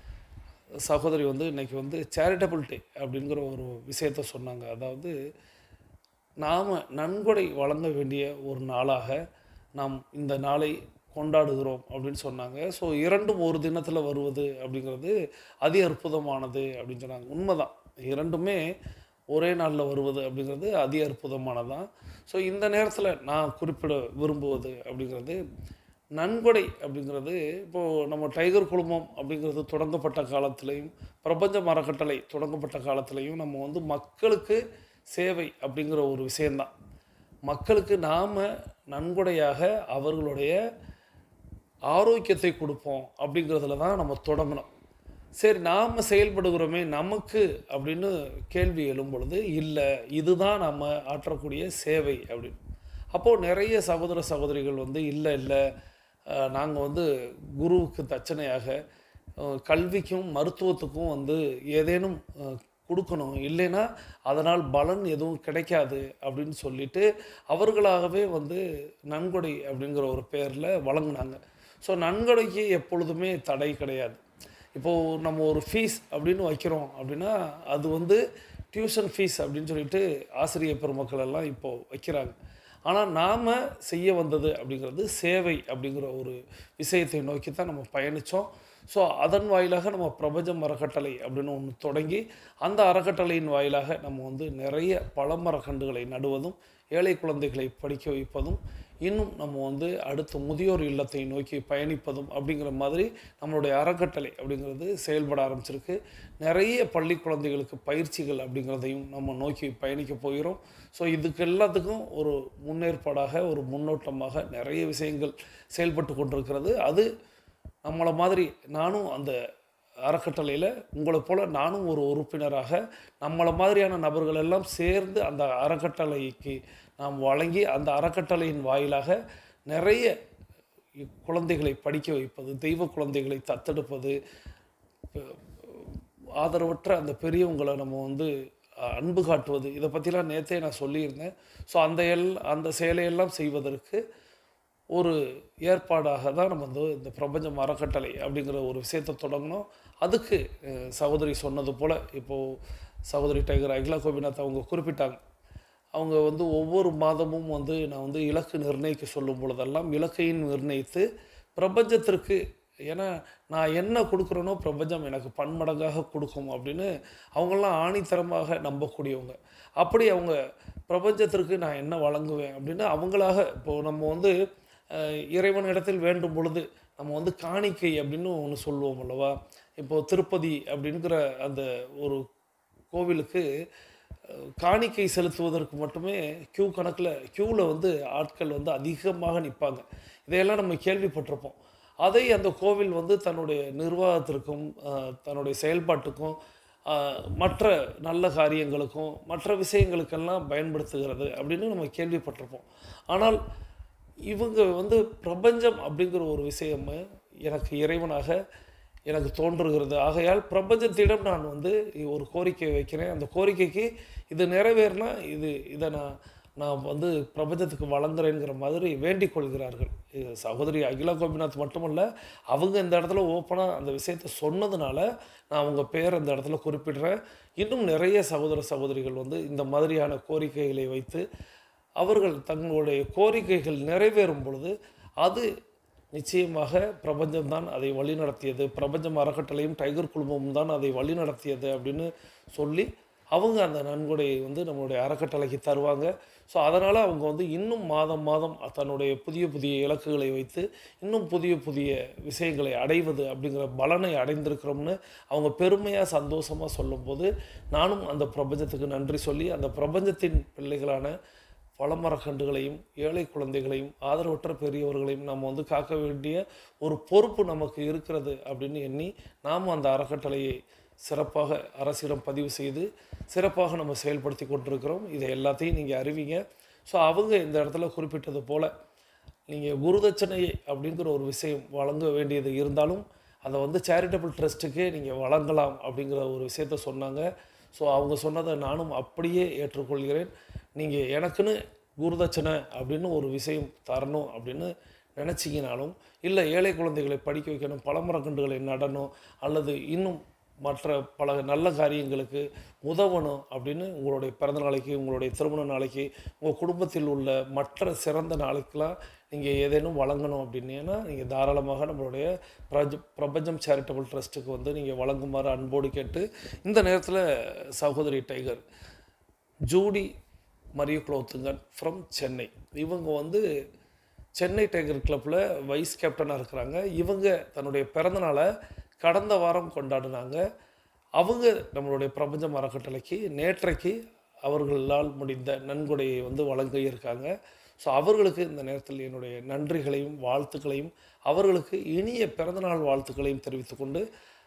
சகோதரி வந்து இன்னைக்கு வந்து சேரிட்டபிள் டே அப்படிங்கிற ஒரு விஷயத்த சொன்னாங்க அதாவது நாம் நன்கொடை வழங்க வேண்டிய ஒரு நாளாக நாம் இந்த நாளை கொண்டாடுகிறோம் அப்படின்னு சொன்னாங்க ஸோ இரண்டும் ஒரு தினத்தில் வருவது அப்படிங்கிறது அதி அற்புதமானது அப்படின்னு சொன்னாங்க உண்மைதான் இரண்டுமே ஒரே நாளில் வருவது அப்படிங்கிறது அதி அற்புதமானதான் ஸோ இந்த நேரத்தில் நான் குறிப்பிட விரும்புவது அப்படிங்கிறது நன்கொடை அப்படிங்கிறது இப்போது நம்ம டைகர் குழுமம் அப்படிங்கிறது தொடங்கப்பட்ட காலத்திலையும் பிரபஞ்ச மரக்கட்டளை தொடங்கப்பட்ட காலத்திலையும் நம்ம வந்து மக்களுக்கு சேவை அப்படிங்கிற ஒரு விஷயந்தான் மக்களுக்கு நாம் நன்கொடையாக அவர்களுடைய ஆரோக்கியத்தை கொடுப்போம் அப்படிங்கிறதுல தான் நம்ம தொடங்கணும் சரி நாம் செயல்படுகிறோமே நமக்கு அப்படின்னு கேள்வி எழும் பொழுது இல்லை இதுதான் நம்ம ஆற்றக்கூடிய சேவை அப்படின்னு அப்போது நிறைய சகோதர சகோதரிகள் வந்து இல்லை இல்லை நாங்கள் வந்து குருவுக்கு தட்சணையாக அஹ், கல்விக்கும் மருத்துவத்துக்கும் வந்து ஏதேனும் அஹ், கொடுக்கணும் இல்லைன்னா அதனால் பலன் எதுவும் கிடைக்காது அப்படின்னு சொல்லிட்டு அவர்களாகவே வந்து நன்கொடை அப்படிங்கிற ஒரு பேரில் வழங்கினாங்க ஸோ நன்கொடைக்கு எப்பொழுதுமே தடை கிடையாது இப்போது நம்ம ஒரு ஃபீஸ் அப்படின்னு வைக்கிறோம் அப்படின்னா அது வந்து டியூஷன் ஃபீஸ் அப்படின்னு சொல்லிட்டு ஆசிரியர் பெருமக்கள் எல்லாம் இப்போது வைக்கிறாங்க ஆனால் நாம் செய்ய வந்தது அப்படிங்கிறது சேவை அப்படிங்கிற ஒரு விஷயத்தை நோக்கி தான் நம்ம பயணித்தோம் ஸோ அதன் வாயிலாக நம்ம பிரபஞ்சம் அறக்கட்டளை அப்படின்னு ஒன்று தொடங்கி அந்த அறக்கட்டளையின் வாயிலாக நம்ம வந்து நிறைய பழமரக்கன்றுகளை நடுவதும் ஏழை குழந்தைகளை படிக்க வைப்பதும் இன்னும் நம்ம வந்து அடுத்த முதியோர் இல்லத்தை நோக்கி பயணிப்பதும் அப்படிங்கிற மாதிரி நம்மளுடைய அறக்கட்டளை அப்படிங்கிறது செயல்பட ஆரம்பிச்சிருக்கு நிறைய பள்ளி குழந்தைகளுக்கு பயிற்சிகள் அப்படிங்கிறதையும் நம்ம நோக்கி பயணிக்க போகிறோம் ஸோ இதுக்கு எல்லாத்துக்கும் ஒரு முன்னேற்பாடாக ஒரு முன்னோட்டமாக நிறைய விஷயங்கள் செயல்பட்டு கொண்டிருக்கிறது அது நம்மளை மாதிரி நானும் அந்த அறக்கட்டளையில் உங்களை போல் நானும் ஒரு உறுப்பினராக நம்மளை மாதிரியான நபர்கள் எல்லாம் சேர்ந்து அந்த அறக்கட்டளைக்கு நாம் வழங்கி அந்த அறக்கட்டளையின் வாயிலாக நிறைய குழந்தைகளை படிக்க வைப்பது தெய்வ குழந்தைகளை தத்தெடுப்பது ஆதரவற்ற அந்த பெரியவங்களை நம்ம வந்து அஹ், அன்பு காட்டுவது இதை பற்றிலாம் நேற்றே நான் சொல்லியிருந்தேன் ஸோ அந்த எல் அந்த செயலையெல்லாம் செய்வதற்கு ஒரு ஏற்பாடாக தான் நம்ம வந்து இந்த பிரபஞ்சம் அறக்கட்டளை அப்படிங்கிற ஒரு விஷயத்தை தொடங்கினோம் அதுக்கு அஹ், சகோதரி சொன்னது போல் இப்போது சகோதரி டைகர் அகிலா கோபிநாத் அவங்க குறிப்பிட்டாங்க அவங்க வந்து ஒவ்வொரு மாதமும் வந்து நான் வந்து இலக்கு நிர்ணயிக்க சொல்லும் பொழுதெல்லாம் இலக்கையும் நிர்ணயித்து பிரபஞ்சத்திற்கு ஏன்னா நான் என்ன கொடுக்குறேனோ பிரபஞ்சம் எனக்கு பன்மடங்காக கொடுக்கும் அப்படின்னு அவங்கெல்லாம் ஆணித்தரமாக நம்பக்கூடியவங்க அப்படி அவங்க பிரபஞ்சத்திற்கு நான் என்ன வழங்குவேன் அப்படின்னு அவங்களாக இப்போது நம்ம வந்து அஹ், இறைவனிடத்தில் வேண்டும் பொழுது நம்ம வந்து காணிக்கை அப்படின்னு ஒன்று சொல்லுவோம் அல்லவா இப்போது திருப்பதி அப்படிங்கிற அந்த ஒரு கோவிலுக்கு அஹ், காணிக்கை செலுத்துவதற்கு மட்டுமே கியூ கணக்கில் க்யூவில் வந்து ஆட்கள் வந்து அதிகமாக நிற்பாங்க இதையெல்லாம் நம்ம கேள்விப்பட்டிருப்போம் அதை அந்த கோவில் வந்து தன்னுடைய நிர்வாகத்திற்கும் அஹ், தன்னுடைய செயல்பாட்டுக்கும் அஹ், மற்ற நல்ல காரியங்களுக்கும் மற்ற விஷயங்களுக்கெல்லாம் பயன்படுத்துகிறது அப்படின்னு நம்ம கேள்விப்பட்டிருப்போம் ஆனால் இவங்க வந்து பிரபஞ்சம் அப்படிங்கிற ஒரு விஷயம் எனக்கு இறைவனாக எனக்கு தோன்றுகிறது ஆகையால் பிரபஞ்சத்திடம் நான் வந்து ஒரு கோரிக்கை வைக்கிறேன் அந்த கோரிக்கைக்கு இது நிறைவேறினா இது இதை நான் நான் வந்து பிரபஞ்சத்துக்கு வழங்குறேங்கிற மாதிரி வேண்டிக் கொள்கிறார்கள் இது சகோதரி அகிலா கோபிநாத் மட்டுமல்ல அவங்க இந்த இடத்துல ஓப்பனாக அந்த விஷயத்தை சொன்னதுனால நான் அவங்க பேர் இந்த இடத்துல குறிப்பிடுறேன் இன்னும் நிறைய சகோதர சகோதரிகள் வந்து இந்த மாதிரியான கோரிக்கைகளை வைத்து அவர்கள் தங்களுடைய கோரிக்கைகள் நிறைவேறும் பொழுது அது நிச்சயமாக பிரபஞ்சம்தான் அதை வழிநடத்தியது பிரபஞ்சம் அறக்கட்டளையும் டைகர் குழுமமும் தான் அதை வழிநடத்தியது அப்படின்னு சொல்லி அவங்க அந்த நன்கொடையை வந்து நம்மளுடைய அறக்கட்டளைக்கு தருவாங்க ஸோ அதனால் அவங்க வந்து இன்னும் மாதம் மாதம் தன்னுடைய புதிய புதிய இலக்குகளை வைத்து இன்னும் புதிய புதிய விஷயங்களை அடைவது அப்படிங்கிற பலனை அடைந்திருக்கிறோம்னு அவங்க பெருமையாக சந்தோஷமாக சொல்லும்போது நானும் அந்த பிரபஞ்சத்துக்கு நன்றி சொல்லி அந்த பிரபஞ்சத்தின் பிள்ளைகளான பழமரக்கன்றுகளையும் ஏழை குழந்தைகளையும் ஆதரவற்ற பெரியவர்களையும் நம்ம வந்து காக்க வேண்டிய ஒரு பொறுப்பு நமக்கு இருக்கிறது அப்படின்னு எண்ணி நாம் அந்த அறக்கட்டளையை சிறப்பாக அரசிடம் பதிவு செய்து சிறப்பாக நம்ம செயல்படுத்தி கொண்டிருக்கிறோம் இதை எல்லாத்தையும் நீங்கள் அறிவிங்க ஸோ அவங்க இந்த இடத்துல குறிப்பிட்டது போல் நீங்கள் குருதட்சணை அப்படிங்கிற ஒரு விஷயம் வழங்க வேண்டியது இருந்தாலும் அதை வந்து சேரிட்டபிள் ட்ரஸ்ட்டுக்கே நீங்கள் வழங்கலாம் அப்படிங்கிற ஒரு விஷயத்த சொன்னாங்க ஸோ அவங்க சொன்னதை நானும் அப்படியே ஏற்றுக்கொள்கிறேன் நீங்கள் எனக்குன்னு குருதட்சணை அப்படின்னு ஒரு விஷயம் தரணும் அப்படின்னு நினச்சிங்கனாலும் இல்லை ஏழை குழந்தைகளை படிக்க வைக்கணும் பழமரக்கன்றுகளை நடணும் அல்லது இன்னும் மற்ற பல நல்ல காரியங்களுக்கு உதவணும் அப்படின்னு உங்களுடைய பிறந்த நாளைக்கு உங்களுடைய திருமண நாளைக்கு உங்கள் குடும்பத்தில் உள்ள மற்ற சிறந்த நாளைக்கெலாம் நீங்கள் ஏதேனும் வழங்கணும் அப்படின்னா நீங்கள் தாராளமாக நம்மளுடைய பிரஜ பிரபஞ்சம் சேரிட்டபிள் ட்ரஸ்ட்டுக்கு வந்து நீங்கள் வழங்குமாறு அன்போடு கேட்டு இந்த நேரத்தில் சகோதரி tiger Judy Maria Kulothungan from Chennai இவங்க வந்து சென்னை டைகர் கிளப்பில் வைஸ் கேப்டனாக இருக்கிறாங்க இவங்க தன்னுடைய பிறந்தநாளை கடந்த வாரம் கொண்டாடினாங்க அவங்க நம்மளுடைய பிரபஞ்சம் அறக்கட்டளைக்கு நேற்றைக்கு அவர்களால் முடிந்த நன்கொடையை வந்து வழங்க இருக்காங்க ஸோ அவர்களுக்கு இந்த நேரத்தில் என்னுடைய நன்றிகளையும் வாழ்த்துக்களையும் அவர்களுக்கு இனிய பிறந்தநாள் வாழ்த்துக்களையும் தெரிவித்துக்கொண்டு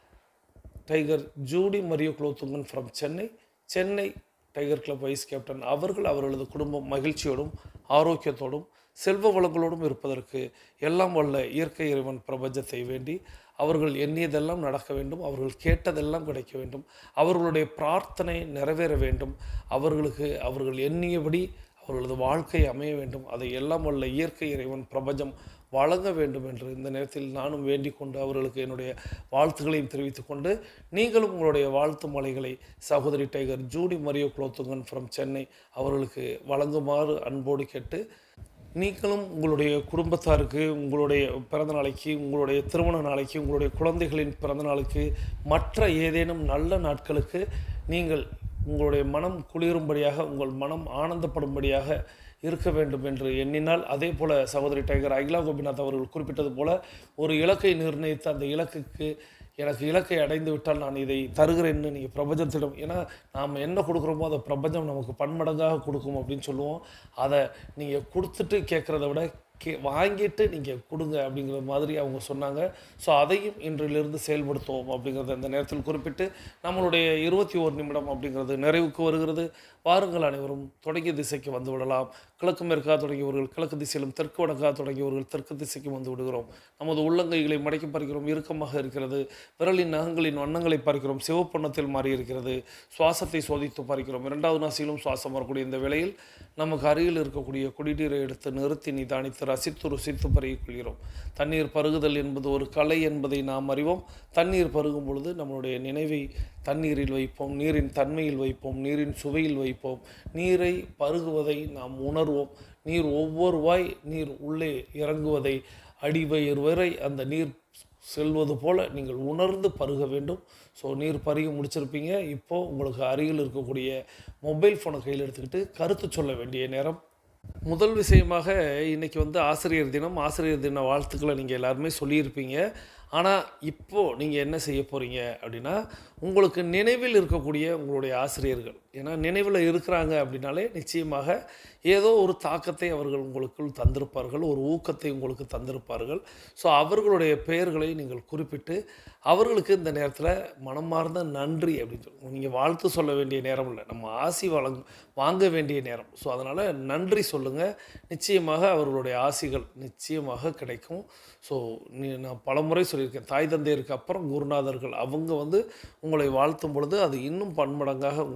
tiger Judy Mario Kulothungan from Chennai Chennai tiger club vice captain அவர்கள் அவர்களது குடும்பம் மகிழ்ச்சியோடும் ஆரோக்கியத்தோடும் செல்வ வளங்களோடும் இருப்பதற்கு எல்லாம் வல்ல இயற்கை இறைவன் பிரபஞ்சத்தை வேண்டி அவர்கள் எண்ணியதெல்லாம் நடக்க வேண்டும் அவர்கள் கேட்டதெல்லாம் கிடைக்க வேண்டும் அவர்களுடைய பிரார்த்தனை நிறைவேற வேண்டும் அவர்களுக்கு அவர்கள் எண்ணியபடி அவர்களது வாழ்க்கை அமைய வேண்டும் அதை எல்லாம் வல்ல இயற்கை இறைவன் பிரபஞ்சம் வழங்க வேண்டும் என்று இந்த நேரத்தில் நானும் வேண்டிக் கொண்டு அவர்களுக்கு என்னுடைய வாழ்த்துக்களையும் தெரிவித்துக் கொண்டு நீங்களும் உங்களுடைய வாழ்த்து மலைகளை சகோதரி tiger Judy Mario Kulothungan from Chennai அவர்களுக்கு வழங்குமாறு அன்போடு கேட்டு நீங்களும் உங்களுடைய குடும்பத்தாருக்கு உங்களுடைய பிறந்த நாளைக்கு உங்களுடைய திருமண நாளைக்கு உங்களுடைய குழந்தைகளின் பிறந்த நாளுக்கு மற்ற ஏதேனும் நல்ல நாட்களுக்கு நீங்கள் உங்களுடைய மனம் குளிரும்படியாக உங்கள் மனம் ஆனந்தப்படும்படியாக இருக்க வேண்டும் என்று எண்ணினால் அதே போல சகோதரி டைகர் அகிலா கோபிநாத் அவர்கள் குறிப்பிட்டது போல ஒரு இலக்கை நிர்ணயித்து அந்த இலக்குக்கு எனக்கு இலக்கை அடைந்து விட்டால் நான் இதை தருகிறேன்னு நீங்கள் பிரபஞ்சத்திடம் ஏன்னா நாம் என்ன கொடுக்குறோமோ அதை பிரபஞ்சம் நமக்கு பன்மடங்காக கொடுக்கும் அப்படின்னு சொல்லுவோம் அதை நீங்கள் கொடுத்துட்டு கேட்குறத விட கே வாங்கிட்டு நீங்கள் கொடுங்க அப்படிங்கிற மாதிரி அவங்க சொன்னாங்க ஸோ அதையும் இன்றிலிருந்து செயல்படுத்துவோம் அப்படிங்கிறத இந்த நேரத்தில் குறிப்பிட்டு நம்மளுடைய இருபத்தி ஓர் நிமிடம் அப்படிங்கிறது நிறைவுக்கு வருகிறது வாருங்கள் அனைவரும் தொடங்கிய திசைக்கு வந்து விடலாம் கிழக்கு மேற்காக தொடங்கியவர்கள் கிழக்கு திசையிலும் தெற்கு வடக்காக தொடங்கியவர்கள் தெற்கு திசைக்கு வந்து விடுகிறோம் நமது உள்ளங்கைகளை மடக்கி பார்க்கிறோம் இறுக்கமாக இருக்கிறது விரலின் நகங்களின் வண்ணங்களை பார்க்கிறோம் சிவப்பண்ணத்தில் மாறி இருக்கிறது சுவாசத்தை சோதித்து பார்க்கிறோம் இரண்டாவது நாசியிலும் சுவாசம் வரக்கூடிய இந்த வேளையில் நமக்கு அருகில் இருக்கக்கூடிய குடிநீரை எடுத்து நிறுத்தி நிதானித்து ரசித்து ருசித்து பருகிக் கொள்கிறோம் தண்ணீர் பருகுதல் என்பது ஒரு கலை என்பதை நாம் அறிவோம் தண்ணீர் பருகும் பொழுது நம்மளுடைய நினைவை தண்ணீரில் வைப்போம் நீரின் தன்மையில் வைப்போம் நீரின் சுவையில் வைப்போம் நீரை பருகுவதை நாம் உணர்வோம் நீர் ஒவ்வொரு வாய் நீர் உள்ளே இறங்குவதை அடிவயிறு வரை அந்த நீர் செல்வது போல நீங்கள் உணர்ந்து பருக வேண்டும் ஸோ நீர் பருகி முடிச்சிருப்பீங்க இப்போது உங்களுக்கு அருகில் இருக்கக்கூடிய மொபைல் ஃபோனை கையில் எடுத்துக்கிட்டு கருத்து சொல்ல வேண்டிய நேரம் முதல் விஷயமாக இன்றைக்கி வந்து ஆசிரியர் தினம் ஆசிரியர் தின வாழ்த்துக்களை நீங்கள் எல்லாருமே சொல்லியிருப்பீங்க ஆனால் இப்போது நீங்கள் என்ன செய்ய போகிறீங்க அப்படின்னா உங்களுக்கு நினைவில் இருக்கக்கூடிய உங்களுடைய ஆசிரியர்கள் ஏன்னா நினைவில் இருக்கிறாங்க அப்படின்னாலே நிச்சயமாக ஏதோ ஒரு தாக்கத்தை அவர்கள் உங்களுக்குள் தந்திருப்பார்கள் ஒரு ஊக்கத்தை உங்களுக்கு தந்திருப்பார்கள் ஸோ அவர்களுடைய பெயர்களை நீங்கள் குறிப்பிட்டு அவர்களுக்கு இந்த நேரத்தில் மனமார்ந்த நன்றி அப்படின்னு சொல்லி நீங்கள் வாழ்த்து சொல்ல வேண்டிய நேரம் இல்லை நம்ம ஆசி வழங்க வாங்க வேண்டிய நேரம் ஸோ அதனால் நன்றி சொல்லுங்கள் நிச்சயமாக அவர்களுடைய ஆசிகள் நிச்சயமாக கிடைக்கும் ஸோ நீ நான் பலமுறை சொல்லியிருக்கேன் தாய் தந்தையருக்கு அப்புறம் குருநாதர்கள் அவங்க வந்து உங்களை வாழ்த்தும் பொழுது அது இன்னும் பன்மடங்காக உங்களுக்கு வாழ்க்கை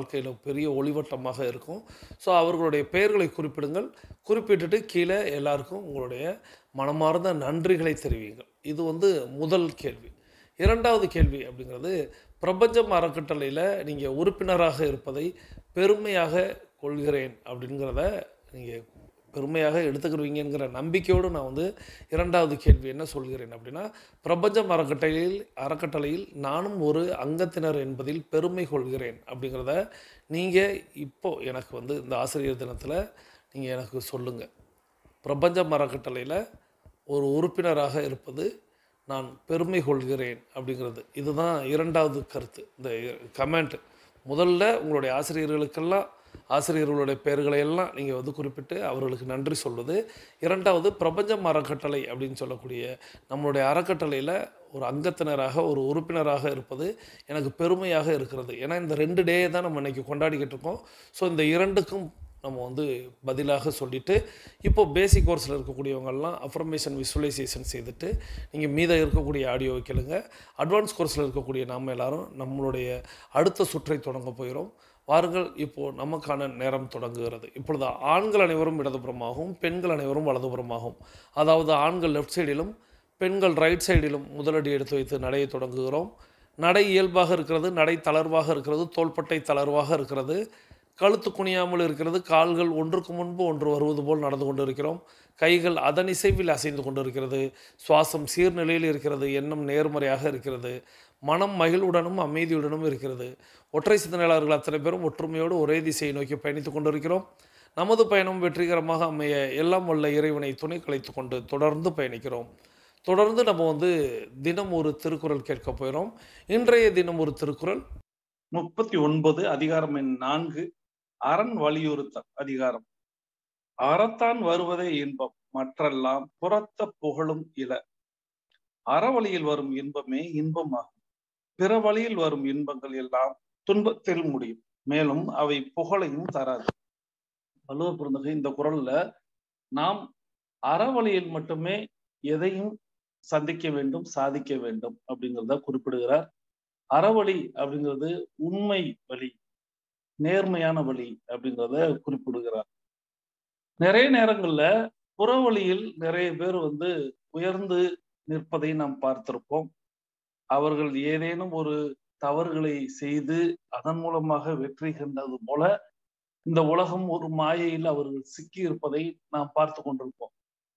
வாழ்க்கையில் பெரிய ஒளிவட்டமாக இருக்கும் ஸோ அவர்களுடைய பெயர்களை குறிப்பிடுங்கள் குறிப்பிட்டுட்டு கீழே எல்லாருக்கும் உங்களுடைய மனமார்ந்த நன்றிகளை தெரிவிங்கள் இது வந்து முதல் கேள்வி இரண்டாவது கேள்வி அப்படிங்கிறது பிரபஞ்சம் அறக்கட்டளையில் நீங்கள் உறுப்பினராக இருப்பதை பெருமையாக கொள்கிறேன் அப்படிங்கிறத நீங்கள் பெருமையாக எடுத்துக்கிடுவீங்கிற நம்பிக்கையோடு நான் வந்து இரண்டாவது கேள்வி என்ன சொல்கிறேன் அப்படின்னா பிரபஞ்சம் அறக்கட்டளையில் அறக்கட்டளையில் நானும் ஒரு அங்கத்தினர் என்பதில் பெருமை கொள்கிறேன் அப்படிங்கிறத நீங்கள் இப்போ எனக்கு வந்து இந்த ஆசிரியர் தினத்தில் நீங்கள் எனக்கு சொல்லுங்கள் பிரபஞ்சம் அறக்கட்டளையில் ஒரு உறுப்பினராக இருப்பது நான் பெருமை கொள்கிறேன் அப்படிங்கிறது இதுதான் இரண்டாவது கருத்து இந்த கமெண்ட் முதல்ல உங்களுடைய ஆசிரியர்களுக்கெல்லாம் ஆசிரியர்களுடைய பெயர்களை எல்லாம் நீங்கள் வந்து குறிப்பிட்டு அவர்களுக்கு நன்றி சொல்வது இரண்டாவது பிரபஞ்சம் அறக்கட்டளை அப்படின்னு சொல்லக்கூடிய நம்மளுடைய அறக்கட்டளையில் ஒரு அங்கத்தினராக ஒரு உறுப்பினராக இருப்பது எனக்கு பெருமையாக இருக்கிறது ஏன்னா இந்த ரெண்டு டே தான் நம்ம இன்னைக்கு கொண்டாடிக்கிட்டு இருக்கோம் ஸோ இந்த இரண்டுக்கும் நம்ம வந்து பதிலாக சொல்லிட்டு இப்போ பேசிக் கோர்ஸில் இருக்கக்கூடியவங்கெல்லாம் அஃபர்மேஷன் விசுவலைசேஷன் செய்துட்டு நீங்கள் மீத இருக்கக்கூடிய ஆடியோவை கேளுங்க அட்வான்ஸ் கோர்ஸில் இருக்கக்கூடிய நாம் எல்லாரும் நம்மளுடைய அடுத்த சுற்றை தொடங்க போகிறோம் வாருங்கள் இப்போது நமக்கான நேரம் தொடங்குகிறது இப்பொழுது ஆண்கள் அனைவரும் இடதுபுறமாகவும் பெண்கள் அனைவரும் வலதுபுறமாகவும் அதாவது ஆண்கள் லெஃப்ட் சைடிலும் பெண்கள் ரைட் சைடிலும் முதலடி எடுத்து வைத்து நடையை தொடங்குகிறோம் நடை இயல்பாக இருக்கிறது நடை தளர்வாக இருக்கிறது தோள்பட்டை தளர்வாக இருக்கிறது கழுத்து குனியாமல் இருக்கிறது கால்கள் ஒன்றுக்கு முன்பு ஒன்று வருவது போல் நடந்து கொண்டிருக்கிறோம் கைகள் அதன் இசைவில் அசைந்து கொண்டிருக்கிறது சுவாசம் சீர்நிலையில் இருக்கிறது எண்ணம் நேர்மறையாக இருக்கிறது மனம் மகிழ்வுடனும் அமைதியுடனும் இருக்கிறது ஒற்றை சிந்தனையாளர்கள் அத்தனை பேரும் ஒற்றுமையோடு ஒரே திசையை நோக்கி பயணித்துக் கொண்டிருக்கிறோம் நமது பயணம் வெற்றிகரமாக அமைய எல்லாம் வல்ல இறைவனை துணை கலைத்து கொண்டு தொடர்ந்து பயணிக்கிறோம் தொடர்ந்து நம்ம வந்து தினம் ஒரு திருக்குறள் கேட்க போகிறோம் இன்றைய தினம் ஒரு திருக்குறள்
முப்பத்தி ஒன்பது அதிகாரம் எண் நான்கு அரண் வலியுறுத்தல் அதிகாரம் அறத்தான் வருவதே இன்பம் மற்றெல்லாம் புறத்த புகழும் இல அறவழியில் வரும் இன்பமே இன்பமாகும் பிற வழியில் வரும் இன்பங்கள் எல்லாம் துன்பத்தில் முடியும் மேலும் அவை புகழையும் தராது வள்ளுவ பிறந்தகை இந்த குரல்ல நாம் அறவழியில் மட்டுமே எதையும் சந்திக்க வேண்டும் சாதிக்க வேண்டும் அப்படிங்கிறத குறிப்பிடுகிறார் அறவழி அப்படிங்கிறது உண்மை வழி நேர்மையான வழி அப்படிங்கிறத குறிப்பிடுகிறார் நிறைய நேரங்கள்ல புறவழியில் நிறைய பேர் வந்து உயர்ந்து நிற்பதை நாம் பார்த்திருப்போம் அவர்கள் ஏதேனும் ஒரு தவறுகளை செய்து அதன் மூலமாக வெற்றி கண்டது போல இந்த உலகம் ஒரு மாயையில் அவர்கள் சிக்கி இருப்பதை நாம் பார்த்து கொண்டிருப்போம்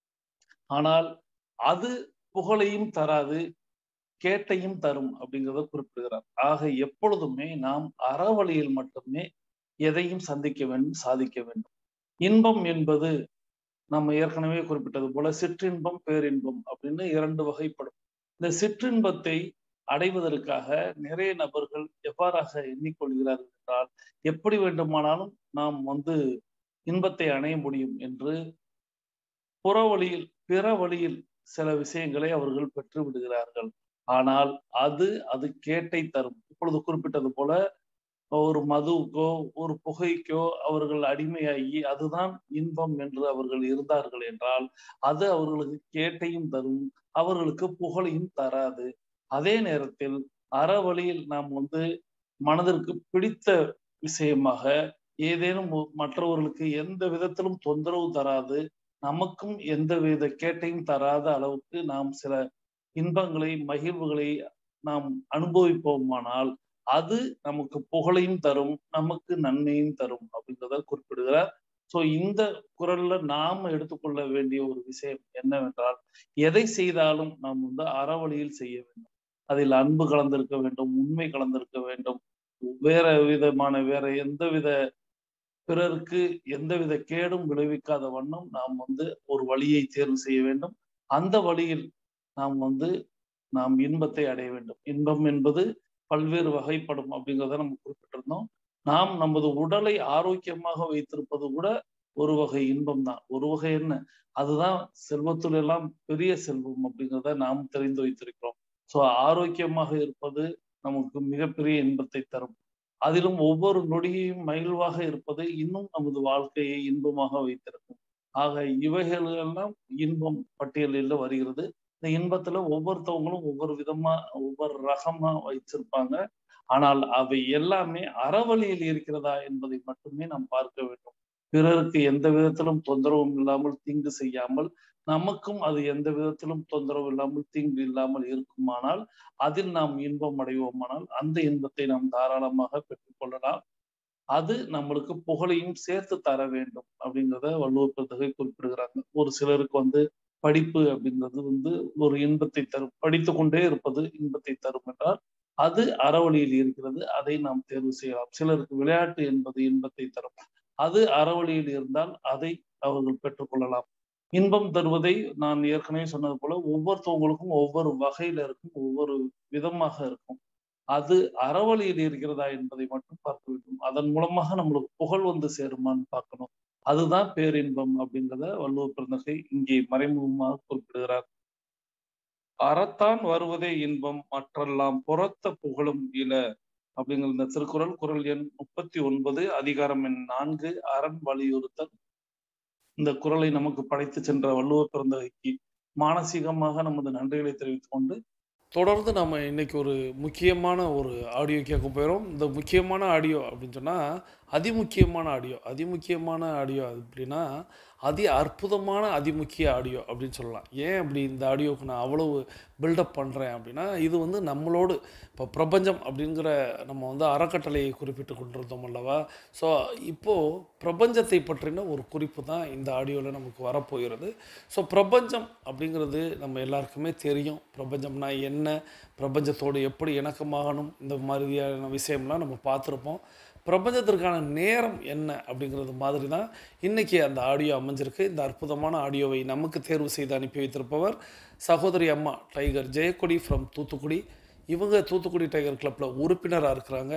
ஆனால் அது புகழையும் தராது கேட்டையும் தரும் அப்படிங்கிறத குறிப்பிடுகிறார் ஆக எப்பொழுதுமே நாம் அறவழியில் மட்டுமே எதையும் சந்திக்க வேண்டும் சாதிக்க வேண்டும் இன்பம் என்பது நம்ம ஏற்கனவே குறிப்பிட்டது போல சிற்றின்பம் பேரின்பம் அப்படின்னு இரண்டு வகைப்படும் இந்த சிற்றின்பத்தை அடைவதற்காக நிறைய நபர்கள் எவ்வாறாக எண்ணிக்கொள்கிறார்கள் என்றால் எப்படி வேண்டுமானாலும் நாம் வந்து இன்பத்தை அணைய முடியும் என்று புற வழியில் பிற வழியில் சில விஷயங்களை அவர்கள் பெற்று விடுகிறார்கள் ஆனால் அது அது கேட்டை தரும் இப்பொழுது குறிப்பிட்டது போல ஒரு மதுவுக்கோ ஒரு புகைக்கோ அவர்கள் அடிமையாகி அதுதான் இன்பம் என்று அவர்கள் இருந்தார்கள் என்றால் அது அவர்களுக்கு கேட்டையும் தரும் அவர்களுக்கு புகழையும் தராது அதே நேரத்தில் அறவழியில் நாம் வந்து மனதிற்கு பிடித்த விஷயமாக ஏதேனும் மற்றவர்களுக்கு எந்த விதத்திலும் தொந்தரவு தராது நமக்கும் எந்த வித கேட்டையும் தராத அளவுக்கு நாம் சில இன்பங்களை மகிழ்வுகளை நாம் அனுபவிப்போமானால் அது நமக்கு புகழையும் தரும் நமக்கு நன்மையும் தரும் அப்படிங்கிறத குறிப்பிடுகிறார் சோ இந்த குரல்ல நாம எடுத்துக்கொள்ள வேண்டிய ஒரு விஷயம் என்னவென்றால் எதை செய்தாலும் நாம் வந்து அறவழியில் செய்ய வேண்டும் அதில் அன்பு கலந்திருக்க வேண்டும் உண்மை கலந்திருக்க வேண்டும் வேற விதமான வேற எந்த வித பிறருக்கு எந்தவித கேடும் விளைவிக்காத வண்ணம் நாம் வந்து ஒரு வழியை தேர்வு செய்ய வேண்டும் அந்த வழியில் நாம் வந்து நாம் இன்பத்தை அடைய வேண்டும் இன்பம் என்பது பல்வேறு வகைப்படும் அப்படிங்கிறத நம்ம குறிப்பிட்டிருந்தோம் நாம் நமது உடலை ஆரோக்கியமாக வைத்திருப்பது கூட ஒரு வகை இன்பம் தான் ஒரு வகை என்ன அதுதான் செல்வத்துல எல்லாம் பெரிய செல்வம் அப்படிங்கிறத நாம் தெரிந்து வைத்திருக்கிறோம் சோ ஆரோக்கியமாக இருப்பது நமக்கு மிகப்பெரிய இன்பத்தை தரும் அதிலும் ஒவ்வொரு நொடியையும் மகிழ்வாக இருப்பது இன்னும் நமது வாழ்க்கையை இன்பமாக வைத்திருக்கும் ஆக இவைகள் எல்லாம் இன்பம் பட்டியலில் வருகிறது இந்த இன்பத்துல ஒவ்வொருத்தவங்களும் ஒவ்வொரு விதமா ஒவ்வொரு ரகமா வச்சிருப்பாங்க ஆனால் அவை எல்லாமே அறவழியில் இருக்கிறதா என்பதை மட்டுமே நாம் பார்க்க வேண்டும் பிறருக்கு எந்த விதத்திலும் தொந்தரவும் இல்லாமல் தீங்கு செய்யாமல் நமக்கும் அது எந்த விதத்திலும் தொந்தரவு இல்லாமல் தீங்கு இல்லாமல் இருக்குமானால் அதில் நாம் இன்பம் அடைவோமானால் அந்த இன்பத்தை நாம் தாராளமாக பெற்றுக்கொள்ளலாம் அது நம்மளுக்கு புகழையும் சேர்த்து தர வேண்டும் அப்படிங்கிறத வள்ளுவர் பெருந்தகை குறிப்பிடுகிறாங்க ஒரு சிலருக்கு வந்து படிப்பு அப்படிங்கிறது வந்து ஒரு இன்பத்தை தரும் படித்து கொண்டே இருப்பது இன்பத்தை தரும் என்றால் அது அறவழியில் இருக்கிறது அதை நாம் தேர்வு செய்யலாம் சிலருக்கு விளையாட்டு என்பது இன்பத்தை தரும் அது அறவழியில் இருந்தால் அதை அவர்கள் பெற்றுக்கொள்ளலாம் இன்பம் தருவதை நான் ஏற்கனவே சொன்னது போல ஒவ்வொருத்தவங்களுக்கும் ஒவ்வொரு வகையில இருக்கும் ஒவ்வொரு விதமாக இருக்கும் அது அறவழியில் இருக்கிறதா என்பதை மட்டும் பார்க்க வேண்டும் அதன் மூலமாக நம்மளுக்கு புகழ் வந்து சேருமான்னு பார்க்கணும் அதுதான் பேரின்பம் அப்படிங்கிறத வள்ளுவர் பிறந்தகை இங்கே மறைமுகமாக குறிப்பிடுகிறார் அறத்தான் வருவதே இன்பம் மற்றெல்லாம் புறத்த புகழும் இல அப்படிங்கிற இந்த திருக்குறள் குரல் எண் முப்பத்தி ஒன்பது அதிகாரம் எண் நான்கு அரண் வலியுறுத்தல் இந்த குரலை நமக்கு படைத்து சென்ற வள்ளுவர் பிறந்தகைக்கு மானசீகமாக நமது நன்றிகளை தெரிவித்துக் கொண்டு
தொடர்ந்து நம்ம இன்னைக்கு ஒரு முக்கியமான ஒரு ஆடியோ கேட்க போயிடும் இந்த முக்கியமான ஆடியோ அப்படின்னு சொன்னால் அதிமுக்கியமான ஆடியோ அதிமுக்கியமான ஆடியோ அப்படின்னா அதி அற்புதமான அதிமுக்கிய ஆடியோ அப்படின்னு சொல்லலாம் ஏன் அப்படி இந்த ஆடியோவுக்கு நான் அவ்வளவு பில்டப் பண்ணுறேன் அப்படின்னா இது வந்து நம்மளோடு இப்போ பிரபஞ்சம் அப்படிங்கிற நம்ம வந்து அறக்கட்டளையை குறிப்பிட்டு கொண்டிருந்தோம் அல்லவா ஸோ இப்போது பிரபஞ்சத்தை பற்றின ஒரு குறிப்பு தான் இந்த ஆடியோவில் நமக்கு வரப்போகிறது ஸோ பிரபஞ்சம் அப்படிங்கிறது நம்ம எல்லாருக்குமே தெரியும் பிரபஞ்சம்னா என்ன பிரபஞ்சத்தோடு எப்படி இணக்கமாகணும் இந்த மாதிரியான விஷயம்லாம் நம்ம பார்த்துருப்போம் பிரபஞ்சத்திற்கான நேரம் என்ன அப்படிங்கிறது மாதிரி தான் இன்றைக்கி அந்த ஆடியோ அமைஞ்சிருக்கு இந்த அற்புதமான ஆடியோவை நமக்கு தேர்வு செய்து அனுப்பி வைத்திருப்பவர் சகோதரி அம்மா டைகர் ஜெயக்கொடி ஃப்ரம் தூத்துக்குடி இவங்க தூத்துக்குடி டைகர் கிளப்பில் உறுப்பினராக இருக்கிறாங்க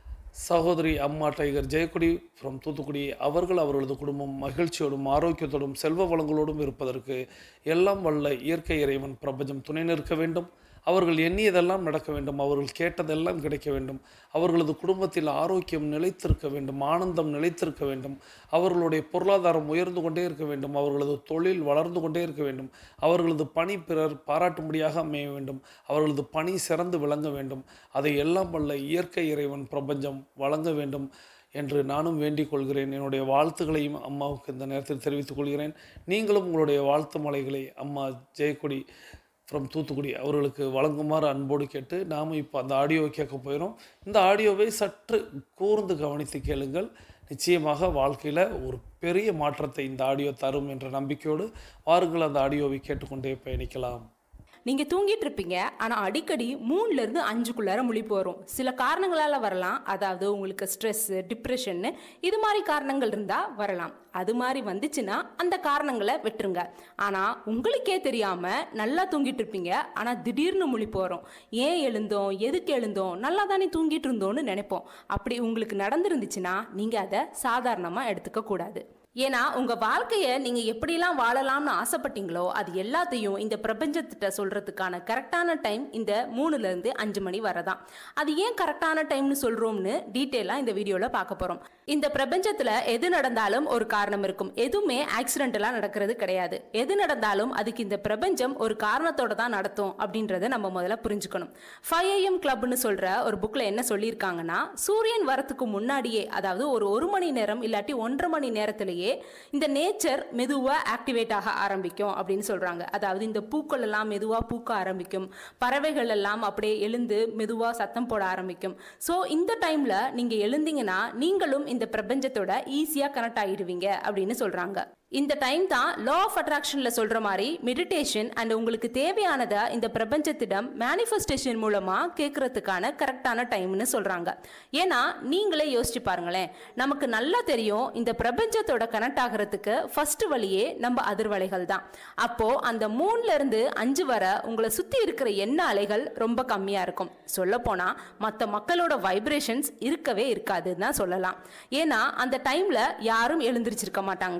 சகோதரி அம்மா டைகர் ஜெயக்கொடி ஃப்ரம் தூத்துக்குடி அவர்கள் அவர்களது குடும்பம் மகிழ்ச்சியோடும் ஆரோக்கியத்தோடும் செல்வ வளங்களோடும் இருப்பதற்கு எல்லாம் வல்ல இயற்கை இறைவன் பிரபஞ்சம் துணை நிற்க வேண்டும் அவர்கள் எண்ணியதெல்லாம் நடக்க வேண்டும் அவர்கள் கேட்டதெல்லாம் கிடைக்க வேண்டும் அவர்களது குடும்பத்தில் ஆரோக்கியம் நிலைத்திருக்க வேண்டும் ஆனந்தம் நிலைத்திருக்க வேண்டும் அவர்களுடைய பொருளாதாரம் உயர்ந்து கொண்டே இருக்க வேண்டும் அவர்களது தொழில் வளர்ந்து கொண்டே இருக்க வேண்டும் அவர்களது பணி பிறர் பாராட்டும்படியாக அமைய வேண்டும் அவர்களது பணி சிறந்து விளங்க வேண்டும் அதை எல்லாம் வல்ல இயற்கை இறைவன் பிரபஞ்சம் வழங்க வேண்டும் என்று நானும் வேண்டிக் கொள்கிறேன் என்னுடைய வாழ்த்துக்களையும் அம்மாவுக்கு இந்த நேரத்தில் தெரிவித்துக் கொள்கிறேன் நீங்களும் உங்களுடைய வாழ்த்து மலைகளை அம்மா ஜெயக்கொடி ஃப்ரம் தூத்துக்குடி அவர்களுக்கு வழங்குமாறு அன்போடு கேட்டு நாம் இப்போ அந்த ஆடியோவை கேட்க போயிடும் இந்த ஆடியோவை சற்று கூர்ந்து கவனித்து கேளுங்கள் நிச்சயமாக வாழ்க்கையில் ஒரு பெரிய மாற்றத்தை இந்த ஆடியோ தரும் என்ற நம்பிக்கையோடு வாருங்கள் அந்த ஆடியோவை கேட்டுக்கொண்டே பயணிக்கலாம்
நீங்கள் தூங்கிட்டு இருப்பீங்க ஆனால் அடிக்கடி மூணுலேருந்து அஞ்சுக்குள்ளார முழிப்பு வரும் சில காரணங்களால் வரலாம் அதாவது உங்களுக்கு ஸ்ட்ரெஸ்ஸு டிப்ரெஷன்னு இது மாதிரி காரணங்கள் இருந்தால் வரலாம் அது மாதிரி வந்துச்சுன்னா அந்த காரணங்களை விட்டுருங்க ஆனால் உங்களுக்கே தெரியாமல் நல்லா தூங்கிட்டு இருப்பீங்க ஆனால் திடீர்னு முழிப்பு வரும் ஏன் எழுந்தோம் எதுக்கு எழுந்தோம் நல்லா தானே தூங்கிட்டு இருந்தோம்னு நினைப்போம் அப்படி உங்களுக்கு நடந்துருந்துச்சுன்னா நீங்கள் அதை சாதாரணமாக எடுத்துக்க கூடாது ஏன்னா உங்க வாழ்க்கைய நீங்க எப்படிலாம் வாழலாம்னு ஆசைப்பட்டீங்களோ அது எல்லாத்தையும் இந்த பிரபஞ்சத்திட்ட சொல்றதுக்கான கரெக்டான டைம் இந்த மூணுல இருந்து அஞ்சு மணி வரதான் அது ஏன் கரெக்டான டைம்னு சொல்றோம்னு டீட்டெயிலா இந்த வீடியோல பார்க்க போறோம் இந்த பிரபஞ்சத்துல எது நடந்தாலும் ஒரு காரணம் இருக்கும் எதுவுமே ஆக்சிடென்டலா நடக்கிறது கிடையாது எது நடந்தாலும் அதுக்கு இந்த பிரபஞ்சம் ஒரு காரணத்தோட தான் நடத்தும் அப்படின்றத நம்ம முதல்ல புரிஞ்சுக்கணும் ஃபைவ் ஏஎம் கிளப்னு சொல்ற ஒரு புக்ல என்ன சொல்லியிருக்காங்கன்னா சூரியன் வரத்துக்கு முன்னாடியே அதாவது ஒரு ஒரு மணி நேரம் இல்லாட்டி ஒன்றரை மணி நேரத்திலேயே இந்த நேச்சர் மெதுவா ஆக்டிவேட் ஆக ஆரம்பிக்கும் அப்படின்னு சொல்றாங்க அதாவது இந்த பூக்கள் எல்லாம் மெதுவா பூக்க ஆரம்பிக்கும் பறவைகள் எல்லாம் அப்படியே எழுந்து மெதுவா சத்தம் போட ஆரம்பிக்கும் ஸோ இந்த டைம்ல நீங்க எழுந்தீங்கன்னா நீங்களும் இந்த பிரபஞ்சத்தோட ஈஸியா கனெக்ட் ஆகிடுவீங்க அப்படின்னு சொல்றாங்க இந்த டைம் தான் லா ஆஃப் அட்ராக்ஷன்ல சொல்ற மாதிரி மெடிடேஷன் அண்ட் உங்களுக்கு தேவையானதை இந்த பிரபஞ்சத்திடம் மேனிஃபெஸ்டேஷன் மூலமா கேட்கறதுக்கான கரெக்டான டைம்னு சொல்றாங்க ஏன்னா நீங்களே யோசிச்சு பாருங்களேன் நமக்கு நல்லா தெரியும் இந்த பிரபஞ்சத்தோட கனெக்ட் ஆகிறதுக்கு ஃபர்ஸ்ட் வழியே நம்ம அதிர்வலைகள் தான் அப்போ அந்த மூணுல இருந்து அஞ்சு வர உங்களை சுத்தி இருக்கிற எண்ண அலைகள் ரொம்ப கம்மியா இருக்கும் சொல்ல போனா மற்ற மக்களோட வைப்ரேஷன்ஸ் இருக்கவே இருக்காதுன்னு தான் சொல்லலாம் ஏன்னா அந்த டைம்ல யாரும் எழுந்திருச்சிருக்க மாட்டாங்க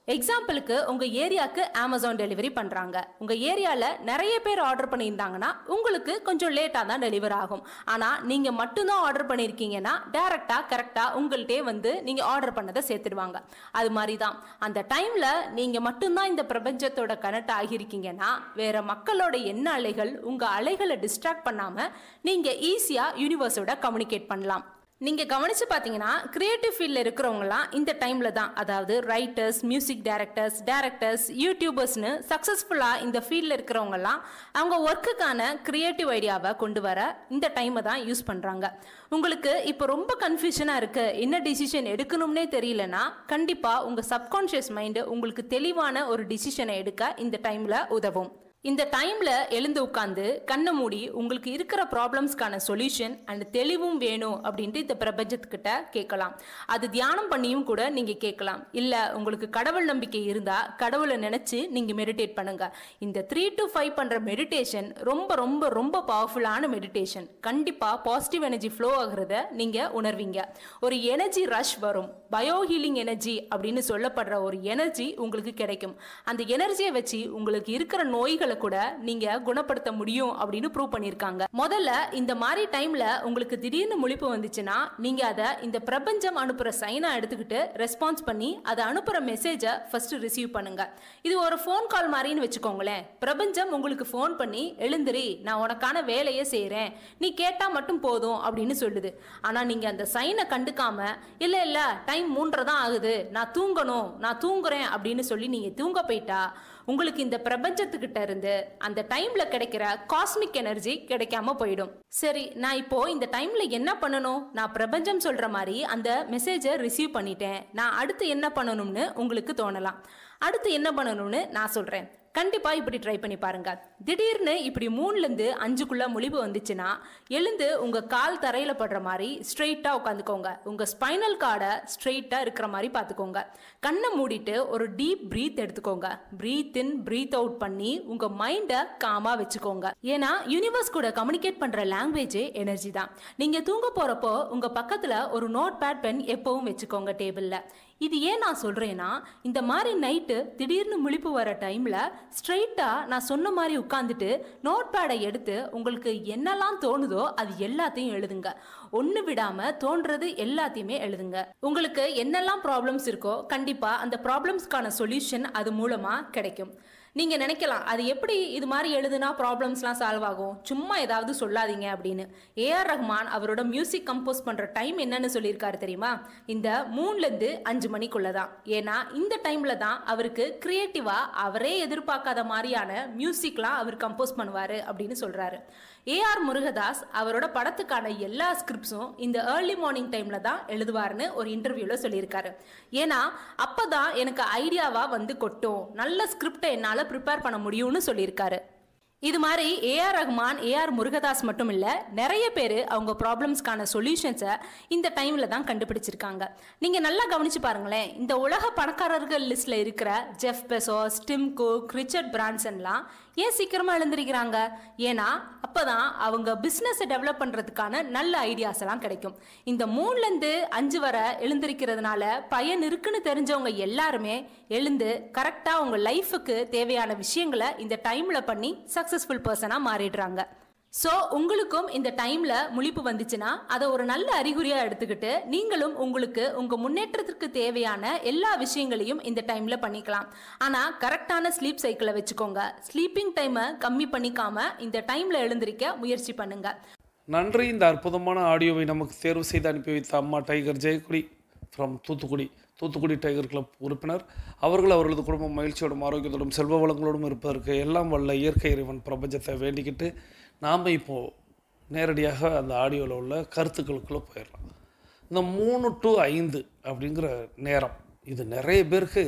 எக்ஸாம்பிளுக்கு உங்க ஏரியாவுக்கு அமேசான் டெலிவரி பண்றாங்க உங்க ஏரியால நிறைய பேர் ஆர்டர் பண்ணியிருந்தாங்கன்னா உங்களுக்கு கொஞ்சம் லேட்டா தான் டெலிவர் ஆகும் ஆனா நீங்க மட்டும்தான் ஆர்டர் பண்ணியிருக்கீங்கன்னா டைரக்டா கரெக்டா உங்கள்கிட்டே வந்து நீங்க ஆர்டர் பண்ணதை சேர்த்துடுவாங்க அது மாதிரி தான் அந்த டைம்ல நீங்க மட்டும்தான் இந்த பிரபஞ்சத்தோட கனெக்ட் ஆகியிருக்கீங்கன்னா வேற மக்களோட எண்ண அலைகள் உங்க அலைகளை டிஸ்ட்ராக்ட் பண்ணாம நீங்க ஈஸியா யூனிவர்ஸோட கம்யூனிகேட் பண்ணலாம் நீங்க கவனிச்சு பாத்தீங்கன்னா கிரியேட்டிவ் ஃபீல்ட்ல இருக்கிறவங்கலாம் இந்த டைம்ல தான் அதாவது ரைட்டர்ஸ் மியூசிக் டைரக்டர்ஸ் டைரக்டர்ஸ் யூடியூபர்ஸ்னு சக்சஸ்ஃபுல்லா இந்த ஃபீல்ட்ல இருக்கிறவங்கலாம் அவங்க ஒர்க்குக்கான கிரியேட்டிவ் ஐடியாவை கொண்டு வர இந்த டைமை தான் யூஸ் பண்றாங்க உங்களுக்கு இப்போ ரொம்ப கன்ஃபியூஷனா இருக்கு என்ன டிசிஷன் எடுக்கணும்னே தெரியலனா கண்டிப்பா உங்க சப்கான்ஷியஸ் மைண்ட் உங்களுக்கு தெளிவான ஒரு டிசிஷனை எடுக்க இந்த டைம்ல உதவும் இந்த டைம்ல எழுந்து உட்காந்து கண்ணை மூடி உங்களுக்கு இருக்கிற ப்ராப்ளம்ஸ்க்கான சொல்யூஷன் அண்ட் தெளிவும் வேணும் அப்படின்ட்டு இந்த பிரபஞ்சத்துக்கிட்ட கேட்கலாம் அது தியானம் பண்ணியும் கூட நீங்க கேட்கலாம் இல்ல உங்களுக்கு கடவுள் நம்பிக்கை இருந்தா கடவுளை நினைச்சு நீங்க மெடிடேட் பண்ணுங்க இந்த த்ரீ டு ஃபைவ் பண்ற மெடிடேஷன் ரொம்ப ரொம்ப ரொம்ப பவர்ஃபுல்லான மெடிடேஷன் கண்டிப்பா பாசிட்டிவ் எனர்ஜி ஃப்ளோ ஆகுறத நீங்க உணர்வீங்க ஒரு எனர்ஜி ரஷ் வரும் பயோ ஹீலிங் எனர்ஜி அப்படின்னு சொல்லப்படுற ஒரு எனர்ஜி உங்களுக்கு கிடைக்கும் அந்த எனர்ஜியை வச்சு உங்களுக்கு இருக்கிற நோய்களை கூட நீங்க குணப்படுத்த முடியும் அப்படின்னு ப்ரூவ் பண்ணியிருக்காங்க முதல்ல இந்த மாதிரி டைம்ல உங்களுக்கு திடீர்னு முழிப்பு வந்துச்சுன்னா நீங்க அதை இந்த பிரபஞ்சம் அனுப்புற சைனா எடுத்துக்கிட்டு ரெஸ்பான்ஸ் பண்ணி அதை அனுப்புற மெசேஜை ஃபர்ஸ்ட் ரிசீவ் பண்ணுங்க இது ஒரு ஃபோன் கால் மாதிரின்னு வச்சுக்கோங்களேன் பிரபஞ்சம் உங்களுக்கு ஃபோன் பண்ணி எழுந்திரி நான் உனக்கான வேலையை செய்றேன் நீ கேட்டா மட்டும் போதும் அப்படின்னு சொல்லுது ஆனா நீங்க அந்த சைனை கண்டுக்காம இல்ல இல்ல டைம் மூன்றரை தான் ஆகுது நான் தூங்கணும் நான் தூங்குறேன் அப்படின்னு சொல்லி நீங்க தூங்க போயிட்டா உங்களுக்கு இந்த பிரபஞ்சத்துக்கிட்ட இருந்து அந்த டைம்ல கிடைக்கிற காஸ்மிக் எனர்ஜி கிடைக்காம போயிடும் சரி நான் இப்போ இந்த டைம்ல என்ன பண்ணணும் நான் பிரபஞ்சம் சொல்ற மாதிரி அந்த மெசேஜை ரிசீவ் பண்ணிட்டேன் நான் அடுத்து என்ன பண்ணணும்னு உங்களுக்கு தோணலாம் அடுத்து என்ன பண்ணணும்னு நான் சொல்றேன் கண்டிப்பா இப்படி ட்ரை பண்ணி பாருங்க திடீர்னு இப்படி மூணுல இருந்து அஞ்சுக்குள்ள முழிவு வந்துச்சுன்னா எழுந்து உங்க கால் தரையில படுற மாதிரி ஸ்ட்ரெயிட்டா உட்காந்துக்கோங்க உங்க ஸ்பைனல் கார்டை ஸ்ட்ரெயிட்டா இருக்கிற மாதிரி பாத்துக்கோங்க கண்ணை மூடிட்டு ஒரு டீப் பிரீத் எடுத்துக்கோங்க பிரீத் இன் பிரீத் அவுட் பண்ணி உங்க மைண்டை காமா வச்சுக்கோங்க ஏன்னா யூனிவர்ஸ் கூட கம்யூனிகேட் பண்ற லாங்குவேஜே எனர்ஜி தான் நீங்க தூங்க போறப்போ உங்க பக்கத்துல ஒரு நோட் பேட் பென் எப்பவும் வச்சுக்கோங்க டேபிள்ல இது ஏன் நான் சொல்றேன்னா இந்த மாதிரி நைட்டு திடீர்னு முழிப்பு வர டைம்ல ஸ்ட்ரைட்டா நான் சொன்ன மாதிரி உட்காந்துட்டு நோட் பேடை எடுத்து உங்களுக்கு என்னெல்லாம் தோணுதோ அது எல்லாத்தையும் எழுதுங்க ஒன்று விடாம தோன்றது எல்லாத்தையுமே எழுதுங்க உங்களுக்கு என்னெல்லாம் ப்ராப்ளம்ஸ் இருக்கோ கண்டிப்பா அந்த ப்ராப்ளம்ஸ்க்கான சொல்யூஷன் அது மூலமா கிடைக்கும் நீங்க நினைக்கலாம் அது எப்படி இது மாதிரி எழுதுனா ப்ராப்ளம்ஸ்லாம் சால்வ் ஆகும் சும்மா ஏதாவது சொல்லாதீங்க அப்படின்னு ஏஆர் ரஹ்மான் அவரோட மியூசிக் கம்போஸ் பண்ற டைம் என்னன்னு சொல்லியிருக்காரு தெரியுமா இந்த மூணுல இருந்து அஞ்சு மணிக்குள்ள தான் ஏன்னா இந்த டைம்ல தான் அவருக்கு கிரியேட்டிவா அவரே எதிர்பார்க்காத மாதிரியான மியூசிக்லாம் அவர் கம்போஸ் பண்ணுவாரு அப்படின்னு சொல்றாரு ஏஆர் முருகதாஸ் அவரோட படத்துக்கான எல்லா ஸ்கிரிப்ட்ஸும் இந்த ஏர்லி மார்னிங் டைம்ல தான் எழுதுவார்னு ஒரு இன்டர்வியூல சொல்லியிருக்காரு ஏன்னா அப்பதான் எனக்கு ஐடியாவா வந்து கொட்டும் நல்ல ஸ்கிரிப்டை என்னால ப்ரிப்பேர் பண்ண முடியும்னு சொல்லியிருக்காரு இது மாதிரி ஏஆர் ரஹ்மான் ஏஆர் முருகதாஸ் மட்டும் இல்ல நிறைய பேர் அவங்க ப்ராப்ளம்ஸ்க்கான சொல்யூஷன்ஸை இந்த டைம்ல தான் கண்டுபிடிச்சிருக்காங்க நீங்க நல்லா கவனிச்சு பாருங்களேன் இந்த உலக பணக்காரர்கள் லிஸ்ட்ல இருக்கிற Jeff Bezos Tim Cook Richard பிரான்சன்லாம் ஏன் சீக்கிரமா எழுந்திருக்கிறாங்க ஏன்னா அப்பதான் அவங்க பிசினஸை டெவலப் பண்றதுக்கான நல்ல ஐடியாஸ் எல்லாம் கிடைக்கும் இந்த மூணுல இருந்து அஞ்சு வரை எழுந்திருக்கிறதுனால பயன் இருக்குன்னு தெரிஞ்சவங்க எல்லாருமே எழுந்து கரெக்டா உங்க லைஃபுக்கு தேவையான விஷயங்களை இந்த டைம்ல பண்ணி சக்சஸ்ஃபுல் பர்சனா மாறிடுறாங்க ஸோ உங்களுக்கும் இந்த டைம்ல முழிப்பு வந்துச்சுன்னா அதை ஒரு நல்ல அறிகுறியா எடுத்துக்கிட்டு நீங்களும் உங்களுக்கு உங்க முன்னேற்றத்திற்கு தேவையான எல்லா விஷயங்களையும் இந்த டைம்ல பண்ணிக்கலாம் ஆனா கரெக்டான ஸ்லீப் சைக்கிளை வச்சுக்கோங்க ஸ்லீப்பிங் டைமை கம்மி பண்ணிக்காம இந்த டைம்ல எழுந்திருக்க முயற்சி பண்ணுங்க
நன்றி இந்த அற்புதமான ஆடியோவை நமக்கு தேர்வு செய்து அனுப்பி வைத்த அம்மா tiger Jayakudi from Thoothukudi Thoothukudi tiger club உறுப்பினர் அவர்கள் அவர்களது குடும்பம் மகிழ்ச்சியோடும் ஆரோக்கியத்தோடும் செல்வ வளங்களோடும் இருப்பதற்கு எல்லாம் வல்ல இயற்கை இறைவன் பிரபஞ்சத்தை வேண்டிக்கிட்டு நாம் இப்போது நேரடியாக அந்த ஆடியோவில் உள்ள கருத்துக்களுக்குள்ளே போயிடலாம் இந்த மூணு டு ஐந்து அப்படிங்கிற நேரம் இது நிறைய பேருக்கு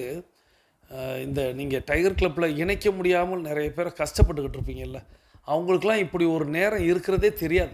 அஹ், இந்த நீங்கள் டைகர் கிளப்பில் இணைக்க முடியாமல் நிறைய பேர் கஷ்டப்பட்டுக்கிட்டு இருப்பீங்கல்ல அவங்களுக்குலாம் இப்படி ஒரு நேரம் இருக்கிறதே தெரியாது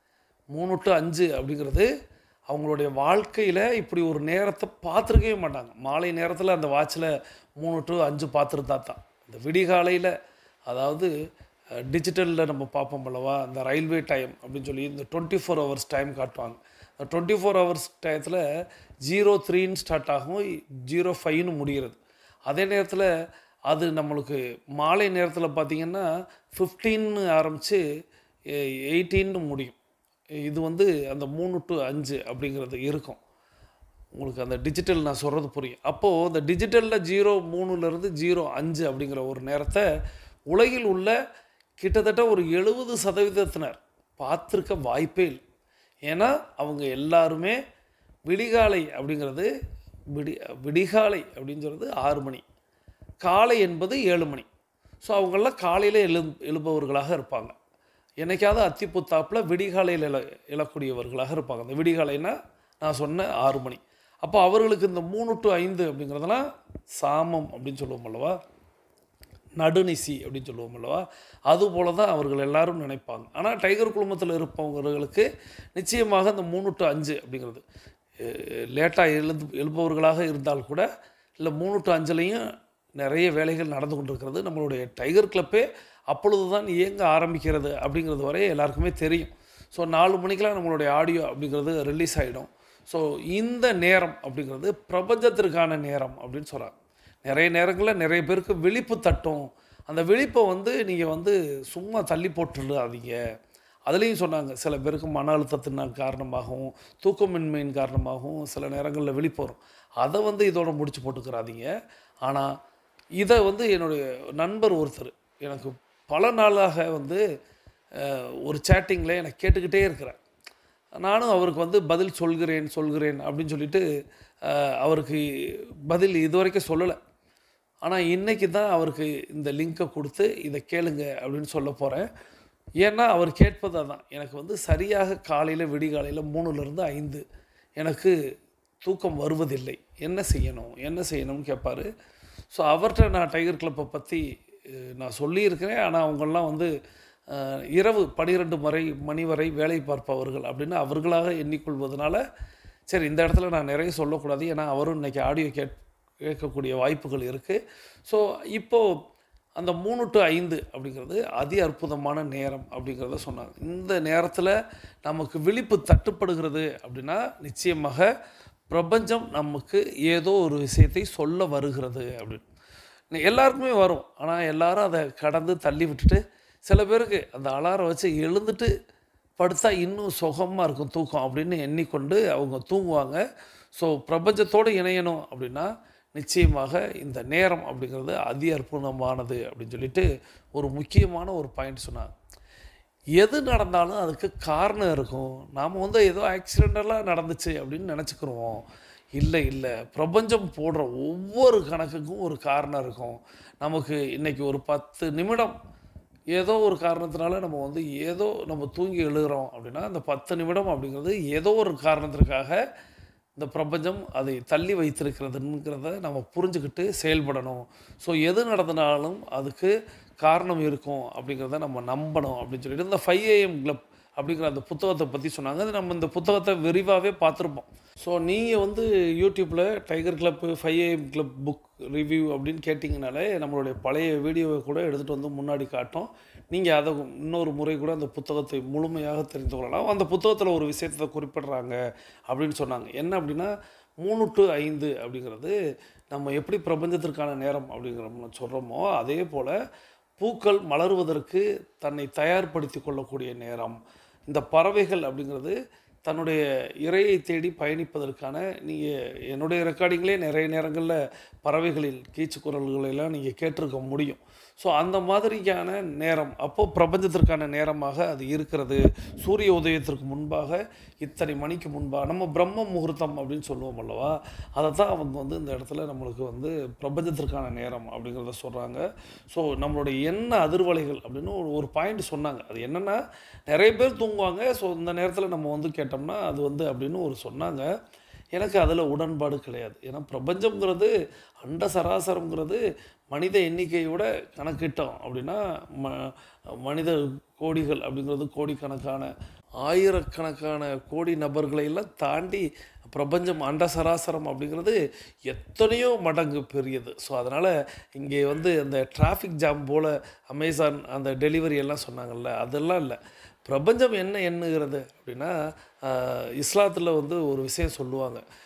மூணு டு அஞ்சு அப்படிங்கிறது அவங்களுடைய வாழ்க்கையில் இப்படி ஒரு நேரத்தை பார்த்துருக்கவே மாட்டாங்க மாலை நேரத்தில் அந்த வாட்சில் மூணு டு அஞ்சு பார்த்துருந்தா தான் இந்த விடிகாலையில் அதாவது டிஜிட்டலில் நம்ம பார்ப்போம் அல்லவா இந்த ரயில்வே டைம் அப்படின்னு சொல்லி இந்த டுவெண்ட்டி ஃபோர் ஹவர்ஸ் டைம் காட்டுவாங்க இந்த டுவெண்ட்டி ஃபோர் ஹவர்ஸ் டயத்தில் ஜீரோ த்ரீன்னு ஸ்டார்ட் ஆகும் ஜீரோ ஃபைவ்னு முடிகிறது அதே நேரத்தில் அது நம்மளுக்கு மாலை நேரத்தில் பார்த்திங்கன்னா ஃபிஃப்டீன்னு ஆரம்பித்து எயிட்டீன்னு முடியும் இது வந்து அந்த மூணு டு அஞ்சு அப்படிங்கிறது இருக்கும் உங்களுக்கு அந்த டிஜிட்டல் நான் சொல்கிறது புரியும் அப்போது இந்த டிஜிட்டலில் ஜீரோ மூணுலேருந்து ஜீரோ அஞ்சு அப்படிங்கிற ஒரு நேரத்தை உலகில் உள்ள கிட்டத்தட்ட ஒரு எழுபது சதவீதத்தினர் பார்த்துருக்க வாய்ப்பே இல்லை ஏன்னா அவங்க எல்லாருமே விடிகாலை அப்படிங்கிறது விடி விடிகாலை அப்படின்னு சொல்கிறது ஆறு மணி காலை என்பது ஏழு மணி ஸோ அவங்கெல்லாம் காலையில் எழு எழுபவர்களாக இருப்பாங்க என்னைக்காவது அத்திப்புத்தாப்பில் விடிகாலையில் எழ எழக்கூடியவர்களாக இருப்பாங்க அந்த விடிகாலைனா நான் சொன்ன ஆறு மணி அப்போ அவர்களுக்கு இந்த மூணு டு ஐந்து அப்படிங்கிறதெல்லாம் சாமம் அப்படின்னு சொல்லுவோம் அல்லவா நடுநிசி அப்படின்னு சொல்லுவோம் அல்லவா அதுபோல தான் அவர்கள் எல்லாரும் நினைப்பாங்க ஆனால் டைகர் குழுமத்தில் இருப்பவர்களுக்கு நிச்சயமாக இந்த மூணு டு அஞ்சு அப்படிங்கிறது லேட்டாக எழுந்து எழுப்பவர்களாக இருந்தால் கூட இல்லை மூணு டு அஞ்சுலேயும் நிறைய வேலைகள் நடந்து கொண்டிருக்கிறது நம்மளுடைய டைகர் கிளப்பே அப்பொழுது தான் இயங்க ஆரம்பிக்கிறது அப்படிங்கிறது வரை எல்லாருக்குமே தெரியும் ஸோ நாலு மணிக்கெலாம் நம்மளுடைய ஆடியோ அப்படிங்கிறது ரிலீஸ் ஆகிடும் ஸோ இந்த நேரம் அப்படிங்கிறது பிரபஞ்சத்திற்கான நேரம் அப்படின்னு சொல்கிறாங்க நிறைய நேரங்களில் நிறைய பேருக்கு விழிப்பு தட்டும் அந்த விழிப்பை வந்து நீங்கள் வந்து சும்மா தள்ளி போட்டுடாதீங்க அதுலேயும் சொன்னாங்க சில பேருக்கு மன அழுத்தத்தின் காரணமாகவும் தூக்கமின்மையின் காரணமாகவும் சில நேரங்களில் விழிப்பு வரும் அதை வந்து இதோட முடிச்சு போட்டுக்கிறாதீங்க ஆனால் இதை வந்து என்னுடைய நண்பர் ஒருத்தர் எனக்கு பல நாளாக வந்து அஹ், ஒரு சேட்டிங்கில் எனக்கு கேட்டுக்கிட்டே இருக்கிறேன் நானும் அவருக்கு வந்து பதில் சொல்கிறேன் சொல்கிறேன் அப்படின்னு சொல்லிட்டு அஹ், அவருக்கு பதில் இதுவரைக்கும் சொல்லலை ஆனால் இன்றைக்கி தான் அவருக்கு இந்த லிங்கை கொடுத்து இதை கேளுங்க அப்படின்னு சொல்ல போகிறேன் ஏன்னா அவர் கேட்பது அதான் எனக்கு வந்து சரியாக காலையில் விடிகாலையில் மூணுலேருந்து ஐந்து எனக்கு தூக்கம் வருவதில்லை என்ன செய்யணும் என்ன செய்யணும்னு கேட்பாரு ஸோ அவர்கிட்ட நான் டைகர் கிளப்பை பற்றி அஹ், நான் சொல்லியிருக்கிறேன் ஆனால் அவங்கெல்லாம் வந்து அஹ், இரவு பனிரெண்டு வரை மணி வரை வேலை பார்ப்பவர்கள் அப்படின்னு அவர்களாக எண்ணிக்கொள்வதனால சரி இந்த இடத்துல நான் நிறைய சொல்லக்கூடாது ஏன்னா அவரும் இன்னைக்கு ஆடியோ கேட் கேட்கக்கூடிய வாய்ப்புகள் இருக்குது ஸோ இப்போது அந்த மூணு டு ஐந்து அப்படிங்கிறது அதி அற்புதமான நேரம் அப்படிங்கிறத சொன்னாங்க இந்த நேரத்தில் நமக்கு விழிப்பு தட்டுப்படுகிறது அப்படின்னா நிச்சயமாக பிரபஞ்சம் நமக்கு ஏதோ ஒரு விஷயத்தை சொல்ல வருகிறது அப்படின்னு எல்லாருக்குமே வரும் ஆனால் எல்லாரும் அதை கடந்து தள்ளி விட்டுட்டு சில பேருக்கு அந்த அலாரம் வச்சு எழுந்துட்டு படுத்தா இன்னும் சுகமாக இருக்கும் தூக்கம் அப்படின்னு எண்ணிக்கொண்டு அவங்க தூங்குவாங்க ஸோ பிரபஞ்சத்தோடு இணையணும் அப்படின்னா நிச்சயமாக இந்த நேரம் அப்படிங்கிறது அதி அற்புதமானது அப்படின்னு சொல்லிட்டு ஒரு முக்கியமான ஒரு பாயிண்ட் சொன்னாங்க எது நடந்தாலும் அதுக்கு காரணம் இருக்கும் நாம் வந்து ஏதோ ஆக்சிடெண்டலாக நடந்துச்சு அப்படின்னு நினச்சிக்கிறோம் இல்லை இல்லை பிரபஞ்சம் போடுற ஒவ்வொரு கணக்குக்கும் ஒரு காரணம் இருக்கும் நமக்கு இன்னைக்கு ஒரு பத்து நிமிடம் ஏதோ ஒரு காரணத்தினால நம்ம வந்து ஏதோ நம்ம தூங்கி எழுகிறோம் அப்படின்னா அந்த பத்து நிமிடம் அப்படிங்கிறது ஏதோ ஒரு காரணத்திற்காக இந்த பிரபஞ்சம் அதை தள்ளி வைத்திருக்கிறதுங்கிறத நம்ம புரிஞ்சுக்கிட்டு செயல்படணும் ஸோ எது நடந்தனாலும் அதுக்கு காரணம் இருக்கும் அப்படிங்கிறத நம்ம நம்பணும் அப்படின்னு சொல்லிட்டு இந்த ஃபைவ் ஏஎம் கிளப் அப்படிங்கிற அந்த புத்தகத்தை பற்றி சொன்னாங்க அது நம்ம இந்த புத்தகத்தை விரிவாகவே பார்த்துருப்போம் ஸோ நீங்கள் வந்து யூடியூப்பில் tiger club five AM club book review அப்படின்னு கேட்டிங்கனாலே நம்மளுடைய பழைய வீடியோவை கூட எடுத்துகிட்டு வந்து முன்னாடி காட்டும் நீங்கள் அதை இன்னொரு முறை கூட அந்த புத்தகத்தை முழுமையாக தெரிந்து கொள்ளலாம் அந்த புத்தகத்தில் ஒரு விஷயத்தை குறிப்பிடுறாங்க அப்படின்னு சொன்னாங்க என்ன அப்படின்னா மூணு டு ஐந்து அப்படிங்கிறது நம்ம எப்படி பிரபஞ்சத்திற்கான நேரம் அப்படிங்கிற சொல்கிறோமோ அதே போல் பூக்கள் மலருவதற்கு தன்னை தயார்படுத்தி கொள்ளக்கூடிய நேரம் இந்த பறவைகள் அப்படிங்கிறது தன்னுடைய இரையை தேடி பயணிப்பதற்கான நீங்கள் என்னுடைய ரெக்கார்டிங்லேயே நிறைய நேரங்களில் பறவைகளின் கீச்சு குரல்களெல்லாம் நீங்கள் கேட்டிருக்க முடியும் ஸோ அந்த மாதிரியான நேரம் அப்போது பிரபஞ்சத்திற்கான நேரமாக அது இருக்கிறது சூரிய உதயத்திற்கு முன்பாக இத்தனை மணிக்கு முன்பாக நம்ம பிரம்ம முகூர்த்தம் அப்படின்னு சொல்லுவோம் அல்லவா அதை தான் அவங்க வந்து இந்த இடத்துல நம்மளுக்கு வந்து பிரபஞ்சத்திற்கான நேரம் அப்படிங்கிறத சொல்கிறாங்க ஸோ நம்மளுடைய என்ன அதிர்வலைகள் அப்படின்னு ஒரு ஒரு பாயிண்ட் சொன்னாங்க அது என்னென்னா நிறைய பேர் தூங்குவாங்க ஸோ இந்த நேரத்தில் நம்ம வந்து கேட்டோம்னா அது வந்து அப்படின்னு ஒரு சொன்னாங்க எனக்கு அதில் உடன்பாடு கிடையாது ஏன்னா பிரபஞ்சம்ங்கிறது அண்ட சராசரம்ங்கிறது மனித எண்ணிக்கையோட கணக்கிட்டோம் அப்படின்னா ம மனித கோடிகள் அப்படிங்கிறது கோடிக்கணக்கான ஆயிரக்கணக்கான கோடி நபர்களை எல்லாம் தாண்டி பிரபஞ்சம் அண்ட சராசரம் அப்படிங்கிறது எத்தனையோ மடங்கு பெரியது ஸோ அதனால் இங்கே வந்து அந்த டிராஃபிக் ஜாம் போல் அமேசான் அந்த டெலிவரி எல்லாம் சொன்னாங்கல்ல அதெல்லாம் இல்லை பிரபஞ்சம் என்ன எண்ணுகிறது அப்படின்னா இஸ்லாத்தில் வந்து ஒரு விஷயம் சொல்லுவாங்க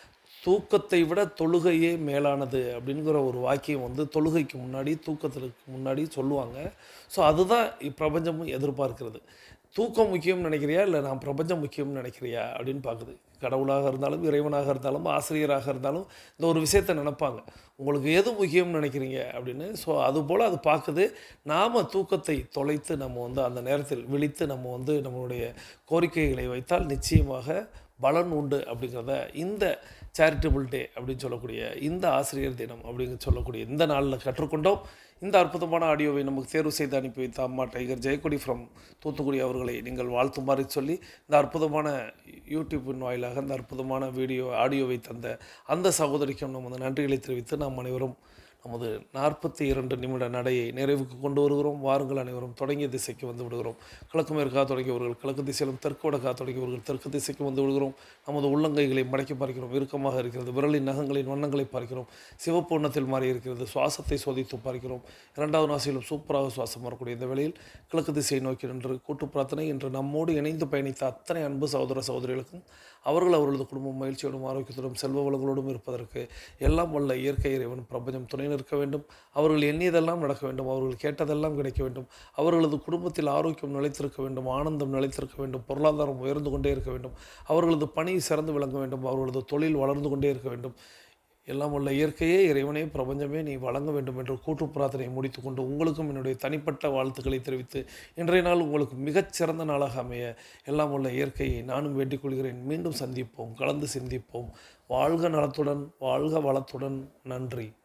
தூக்கத்தை விட தொழுகையே மேலானது அப்படிங்கிற ஒரு வாக்கியம் வந்து தொழுகைக்கு முன்னாடி தூக்கத்திற்கு முன்னாடி சொல்லுவாங்க ஸோ அதுதான் இப்பிரபஞ்சமும் எதிர்பார்க்கிறது தூக்கம் முக்கியம்னு நினைக்கிறியா இல்லை நான் பிரபஞ்சம் முக்கியம்னு நினைக்கிறியா அப்படின்னு பார்க்குது கடவுளாக இருந்தாலும் இறைவனாக இருந்தாலும் ஆசிரியராக இருந்தாலும் இந்த ஒரு விஷயத்தை நினைப்பாங்க உங்களுக்கு எது முக்கியம்னு நினைக்கிறீங்க அப்படின்னு ஸோ அதுபோல் அது பார்க்குது நாம் தூக்கத்தை தொலைத்து நம்ம வந்து அந்த நேரத்தில் விழித்து நம்ம வந்து நம்மளுடைய கோரிக்கைகளை வைத்தால் நிச்சயமாக பலன் உண்டு அப்படிங்கிறத இந்த சேரிட்டபிள் டே அப்படின்னு சொல்லக்கூடிய இந்த ஆசிரியர் தினம் அப்படின்னு சொல்லக்கூடிய இந்த நாளில் கற்றுக்கொண்டோம் இந்த அற்புதமான ஆடியோவை நமக்கு தேர்வு செய்து அனுப்பி வைத்த அம்மா டைகர் ஜெயக்கொடி ஃப்ரம் தூத்துக்குடி அவர்களை நீங்கள் வாழ்த்துமாறு சொல்லி இந்த அற்புதமான யூடியூப்பின் வாயிலாக இந்த அற்புதமான வீடியோ ஆடியோவை தந்த அந்த சகோதரிக்கும் நமது நன்றிகளை தெரிவித்து நாம் அனைவரும் நமது நாற்பத்தி இரண்டு நிமிட நடையை நிறைவுக்கு கொண்டு வருகிறோம் வாருங்கள் அனைவரும் தொடங்கிய திசைக்கு வந்து விடுகிறோம் கிழக்கு மேற்காக தொடங்கியவர்கள் கிழக்கு திசையிலும் தெற்கு வடக்காக தொடங்கியவர்கள் தெற்கு திசைக்கு வந்து விடுகிறோம் நமது உள்ளங்கைகளை மடக்கி பார்க்கிறோம் இறுக்கமாக இருக்கிறது விரலின் நகங்களின் வண்ணங்களை பார்க்கிறோம் சிவப்பு வண்ணத்தில் மாறி இருக்கிறது சுவாசத்தை சோதித்து பார்க்கிறோம் இரண்டாவது நாசியிலும் சூப்பராக சுவாசம் வரக்கூடிய இந்த வேளையில் கிழக்கு திசையை நோக்கி நின்று கூட்டு பிரார்த்தனை இன்று நம்மோடு இணைந்து பயணித்த அத்தனை அன்பு சகோதர சகோதரிகளுக்கும் அவர்கள் அவர்களது குடும்பம் மகிழ்ச்சியோடும் ஆரோக்கியத்தோடும் செல்வ வளங்களோடும் இருப்பதற்கு எல்லாம் வல்ல இயற்கை இறைவன் பிரபஞ்சம் துணை நிற்க வேண்டும் அவர்கள் எண்ணியதெல்லாம் நடக்க வேண்டும் அவர்கள் கேட்டதெல்லாம் கிடைக்க வேண்டும் அவர்களது குடும்பத்தில் ஆரோக்கியம் நிலைத்திருக்க வேண்டும் ஆனந்தம் நிலைத்திருக்க வேண்டும் பொருளாதாரம் உயர்ந்து கொண்டே இருக்க வேண்டும் அவர்களது பணி சிறந்து விளங்க வேண்டும் அவர்களது தொழில் வளர்ந்து கொண்டே இருக்க வேண்டும் எல்லாம் உள்ள இயற்கையே இறைவனே பிரபஞ்சமே நீ வழங்க வேண்டும் என்ற கூட்டு பிரார்த்தனையை முடித்துக்கொண்டு உங்களுக்கும் என்னுடைய தனிப்பட்ட வாழ்த்துக்களை தெரிவித்து இன்றைய நாள் உங்களுக்கு மிகச்சிறந்த நாளாக அமைய எல்லாம் உள்ள இயற்கையை நானும் வேண்டிக் கொள்கிறேன் மீண்டும் சந்திப்போம் கலந்து சிந்திப்போம் வாழ்க நலத்துடன் வாழ்க வளத்துடன் நன்றி